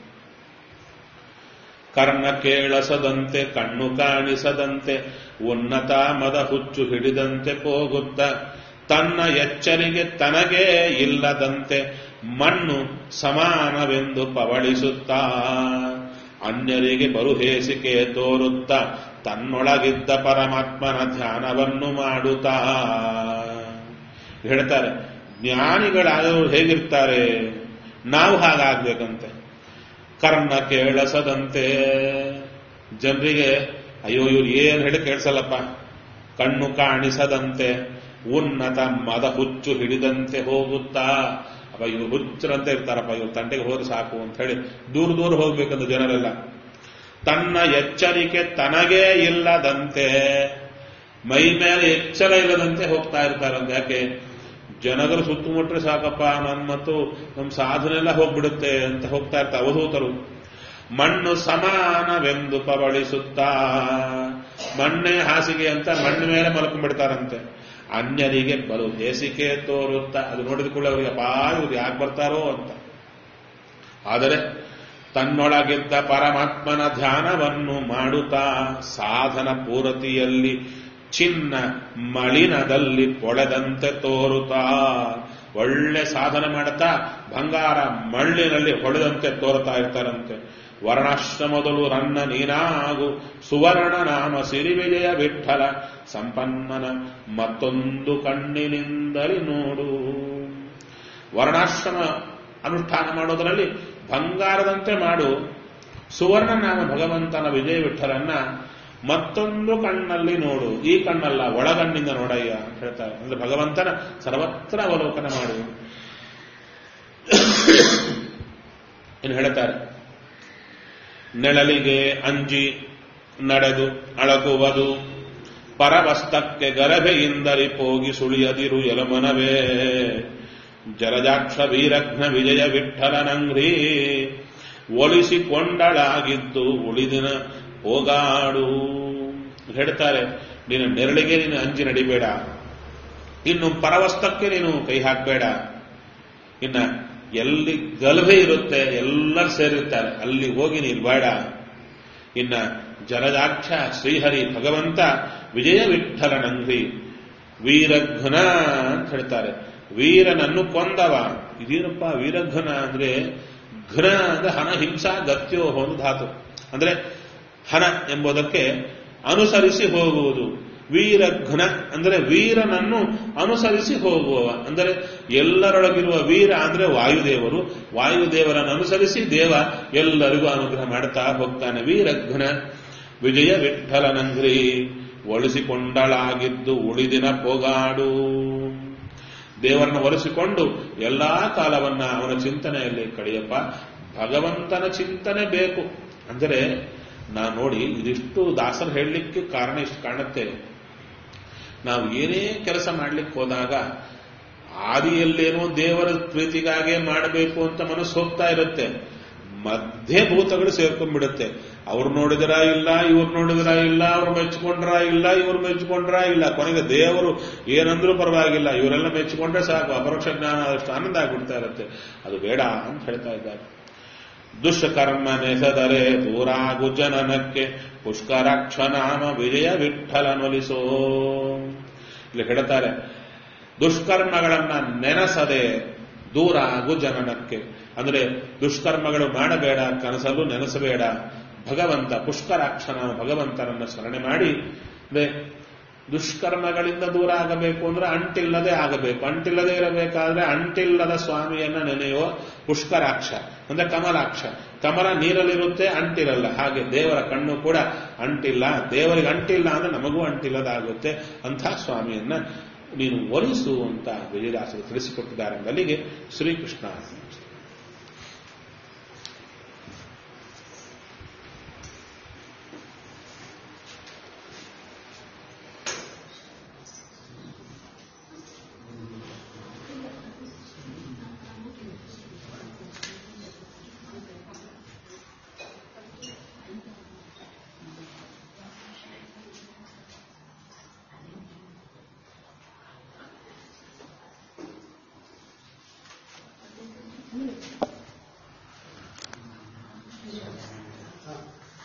ಕರ್ಣ ಕೇಳಸದಂತೆ ಕಣ್ಣು ಕಾಣಿಸದಂತೆ ಉನ್ನತ ಮದ ಹುಚ್ಚು ಹಿಡಿದಂತೆ ಹೋಗುತ್ತ ತನ್ನ ಎಚ್ಚರಿಗೆ ತನಗೇ ಇಲ್ಲದಂತೆ ಮಣ್ಣು ಸಮಾನವೆಂದು ಪವಳಿಸುತ್ತಾ ಅನ್ಯರಿಗೆ ಬರುಹೇಸಿಕೆ ತೋರುತ್ತ ತನ್ನೊಳಗಿದ್ದ ಪರಮಾತ್ಮನ ಧ್ಯಾನವನ್ನು ಮಾಡುತ್ತಾ ಹೇಳ್ತಾರೆ ಜ್ಞಾನಿಗಳಾದವರು ಹೇಗಿರ್ತಾರೆ ನಾವು ಹಾಗಾಗ್ಬೇಕಂತೆ ಕರ್ಣ ಕೇಳಸದಂತೆ ಜನರಿಗೆ ಅಯ್ಯೋ ಇವ್ರು ಏನ್ ಹೇಳಿ ಕೇಳಿಸಲ್ಲಪ್ಪ ಕಣ್ಣು ಕಾಣಿಸದಂತೆ ಉನ್ನತ ಮದ ಹುಚ್ಚು ಹಿಡಿದಂತೆ ಹೋಗುತ್ತಾ ಅಪ್ಪ ಇವ್ರು ಹುಚ್ಚರಂತೆ ಇರ್ತಾರಪ್ಪ ಇವ್ರು ತಂಟೆಗೆ ಹೋದ್ರೆ ಸಾಕು ಅಂತ ಹೇಳಿ ದೂರ ದೂರ ಹೋಗ್ಬೇಕಂತ ಜನರೆಲ್ಲ ತನ್ನ ಎಚ್ಚರಿಕೆ ತನಗೇ ಇಲ್ಲದಂತೆ ಮೈ ಮೇಲೆ ಎಚ್ಚರ ಇಲ್ಲದಂತೆ ಹೋಗ್ತಾ ಇರ್ತಾರಂತೆ ಯಾಕೆ ಜನಗರು ಸುತ್ತಮುಟ್ಟರೆ ಸಾಕಪ್ಪ ನನ್ನ ಮತ್ತು ನಮ್ಮ ಸಾಧನೆ ಎಲ್ಲ ಹೋಗ್ಬಿಡುತ್ತೆ ಅಂತ ಹೋಗ್ತಾ ಇರ್ತಾರೆ ಅವಧೂತರು ಮಣ್ಣು ಸಮಾನವೆಂದು ಪವಳಿಸುತ್ತಾ ಮಣ್ಣೆ ಹಾಸಿಗೆ ಅಂತ ಮಣ್ಣು ಮೇಲೆ ಮಲ್ಕೊಂಡ್ಬಿಡ್ತಾರಂತೆ ಅನ್ಯರಿಗೆ ಬಲು ಹೇಸಿಕೆ ತೋರುತ್ತಾ ಅದು ನೋಡಿದ ಕೂಡ ಅವರಿಗೆ ಅಪಾ ಇವ್ರು ಯಾಕೆ ಬರ್ತಾರೋ ಅಂತ ಆದರೆ ತನ್ನೊಳಗಿದ್ದ ಪರಮಾತ್ಮನ ಧ್ಯಾನವನ್ನು ಮಾಡುತ್ತಾ ಸಾಧನ ಪೂರತಿಯಲ್ಲಿ ಚಿನ್ನ ಮಳಿನದಲ್ಲಿ ಹೊಳೆದಂತೆ ತೋರುತ್ತಾ ಒಳ್ಳೆ ಸಾಧನೆ ಮಾಡುತ್ತಾ ಬಂಗಾರ ಮಳ್ಳಿನಲ್ಲಿ ಹೊಳೆದಂತೆ ತೋರುತ್ತಾ ಇರ್ತಾರಂತೆ ವರ್ಣಾಶ್ರಮದಲು ರನ್ನ ನೀನಾಗು ಸುವರ್ಣ ನಾಮ ಸಿರಿವಿಜಯ ವಿಠಲ ಸಂಪನ್ನನ ಮತ್ತೊಂದು ಕಣ್ಣಿನಿಂದಲಿ ನೋಡು ವರ್ಣಾಶ್ರಮ ಅನುಷ್ಠಾನ ಮಾಡೋದರಲ್ಲಿ ಬಂಗಾರದಂತೆ ಮಾಡು ಸುವರ್ಣ ನಾಮ ಭಗವಂತನ ವಿಜಯ ವಿಠಲನ್ನ ಮತ್ತೊಂದು ಕಣ್ಣಲ್ಲಿ ನೋಡು ಈ ಕಣ್ಣಲ್ಲ ಒಳಗಣ್ಣಿಂದ ನೋಡಯ್ಯ ಅಂತ ಹೇಳ್ತಾರೆ ಅಂದ್ರೆ ಭಗವಂತನ ಸರ್ವತ್ರ ಅವಲೋಕನ ಮಾಡು ಇನ್ನು ಹೇಳ್ತಾರೆ ನೆಳಲಿಗೆ ಅಂಜಿ ನಡೆದು ಅಳಗುವುದು ಪರವಸ್ತಕ್ಕೆ ಗರಭೆಯಿಂದರಿ ಪೋಗಿ ಸುಳಿಯದಿರು ಎಲಮನವೇ ಜಲಜಾಕ್ಷ ವೀರಘ್ನ ವಿಜಯ ವಿಠಲನಂಗ್ರಿ ಒಲಿಸಿಕೊಂಡಳಾಗಿದ್ದು ಉಳಿದಿನ ಹೋಗಾಡು ಹೇಳ್ತಾರೆ ನಿನ್ನ ನೆರಳಿಗೆ ನೀನು ಅಂಜಿ ನಡಿಬೇಡ ಇನ್ನು ಪರವಸ್ತಕ್ಕೆ ನೀನು ಕೈ ಹಾಕಬೇಡ ಇನ್ನ ಎಲ್ಲಿ ಗಲಭೆ ಇರುತ್ತೆ ಎಲ್ಲರೂ ಸೇರಿರ್ತಾರೆ ಅಲ್ಲಿ ಹೋಗಿ ನೀನು ಬೇಡ ಇನ್ನ ಜಲದಾಕ್ಷ ಶ್ರೀಹರಿ ಭಗವಂತ ವಿಜಯ ವಿಠಲನಂಗ್ರಿ ವೀರಘ್ನ ಅಂತ ಹೇಳ್ತಾರೆ ವೀರನನ್ನು ಕೊಂದವ ಇದೇನಪ್ಪ ವೀರಘ್ನ ಅಂದ್ರೆ ಘ್ನ ಅಂದ್ರೆ ಹನ ಹಿಂಸಾ ಗತ್ಯೋ ಒಂದು ಧಾತು ಅಂದ್ರೆ ಹನ ಎಂಬುದಕ್ಕೆ ಅನುಸರಿಸಿ ಹೋಗುವುದು ವೀರಘ್ನ ಅಂದರೆ ವೀರನನ್ನು ಅನುಸರಿಸಿ ಹೋಗುವವ ಅಂದರೆ ಎಲ್ಲರೊಳಗಿರುವ ವೀರ ಅಂದ್ರೆ ವಾಯುದೇವರು ವಾಯುದೇವರನ್ನು ಅನುಸರಿಸಿ ದೇವ ಎಲ್ಲರಿಗೂ ಅನುಗ್ರಹ ಮಾಡ್ತಾ ಹೋಗ್ತಾನೆ ವೀರಘ್ನ ವಿಜಯ ವಿಠಲನಂಗ್ರಿ ಒಳಿಸಿಕೊಂಡಳಾಗಿದ್ದು ಉಳಿದಿನ ಪೊಗಾಡು ದೇವರನ್ನು ಒಲಿಸಿಕೊಂಡು ಎಲ್ಲಾ ಕಾಲವನ್ನ ಅವನ ಚಿಂತನೆಯಲ್ಲಿ ಕಳೆಯಪ್ಪ ಭಗವಂತನ ಚಿಂತನೆ ಬೇಕು ಅಂದರೆ ನಾ ನೋಡಿ ಇದಿಷ್ಟು ದಾಸರು ಹೇಳಲಿಕ್ಕೆ ಕಾರಣ ಇಷ್ಟು ಕಾಣುತ್ತೆ ನಾವು ಏನೇ ಕೆಲಸ ಮಾಡ್ಲಿಕ್ಕೆ ಹೋದಾಗ ಆದಿಯಲ್ಲೇನೋ ದೇವರ ಪ್ರೀತಿಗಾಗೆ ಮಾಡಬೇಕು ಅಂತ ಮನಸ್ಸು ಹೋಗ್ತಾ ಇರುತ್ತೆ ಮಧ್ಯೆ ಭೂತಗಳು ಸೇರ್ಕೊಂಡ್ಬಿಡುತ್ತೆ ಅವ್ರು ನೋಡಿದ್ರ ಇಲ್ಲ ಇವ್ರು ನೋಡಿದ್ರ ಇಲ್ಲ ಅವ್ರು ಮೆಚ್ಕೊಂಡ್ರ ಇಲ್ಲ ಇವ್ರು ಮೆಚ್ಕೊಂಡ್ರ ಇಲ್ಲ ಕೊನೆಗೆ ದೇವರು ಏನಂದ್ರೂ ಪರವಾಗಿಲ್ಲ ಇವರೆಲ್ಲ ಮೆಚ್ಕೊಂಡ್ರೆ ಸಾಕು ಅಪರೋಕ್ಷ ಜ್ಞಾನ ಅಷ್ಟು ಆನಂದ ಆಗ್ಬಿಡ್ತಾ ಇರುತ್ತೆ ಅದು ಬೇಡ ಅಂತ ಹೇಳ್ತಾ ಇದ್ದಾರೆ ದುಷ್ಕರ್ಮ ನೆಸದರೆ ದೂರಾಗು ಜನನಕ್ಕೆ ಪುಷ್ಕರಾಕ್ಷ ನಾಮ ವಿಜಯ ವಿಠಲನೊಲಿಸೋ ಇಲ್ಲಿ ಹೇಳ್ತಾರೆ ದುಷ್ಕರ್ಮಗಳನ್ನ ನೆನೆಸದೆ ದೂರ ಆಗು ಜನನಕ್ಕೆ ಅಂದ್ರೆ ದುಷ್ಕರ್ಮಗಳು ಮಾಡಬೇಡ ಕನಸಲು ನೆನೆಸಬೇಡ ಭಗವಂತ ಪುಷ್ಕರಾಕ್ಷನ ಭಗವಂತನನ್ನ ಸ್ಮರಣೆ ಮಾಡಿ ಅಂದ್ರೆ ದುಷ್ಕರ್ಮಗಳಿಂದ ದೂರ ಆಗಬೇಕು ಅಂದ್ರೆ ಅಂಟಿಲ್ಲದೆ ಆಗಬೇಕು ಅಂಟಿಲ್ಲದೆ ಇರಬೇಕಾದ್ರೆ ಅಂಟಿಲ್ಲದ ಸ್ವಾಮಿಯನ್ನ ನೆನೆಯುವ ಪುಷ್ಕರಾಕ್ಷ ಅಂದ್ರೆ ಕಮಲಾಕ್ಷ ಕಮಲ ನೀರಲ್ಲಿರುತ್ತೆ ಅಂಟಿರಲ್ಲ ಹಾಗೆ ದೇವರ ಕಣ್ಣು ಕೂಡ ಅಂಟಿಲ್ಲ ದೇವರಿಗೆ ಅಂಟಿಲ್ಲ ಅಂದ್ರೆ ನಮಗೂ ಅಂಟಿಲ್ಲದಾಗುತ್ತೆ ಅಂಥ ಸ್ವಾಮಿಯನ್ನ ನೀನು ಒಲಿಸು ಅಂತ ವಿಜಯದಾಸರು ತಿಳಿಸಿಕೊಟ್ಟಿದ್ದಾರೆ ಅಲ್ಲಿಗೆ ಶ್ರೀಕೃಷ್ಣ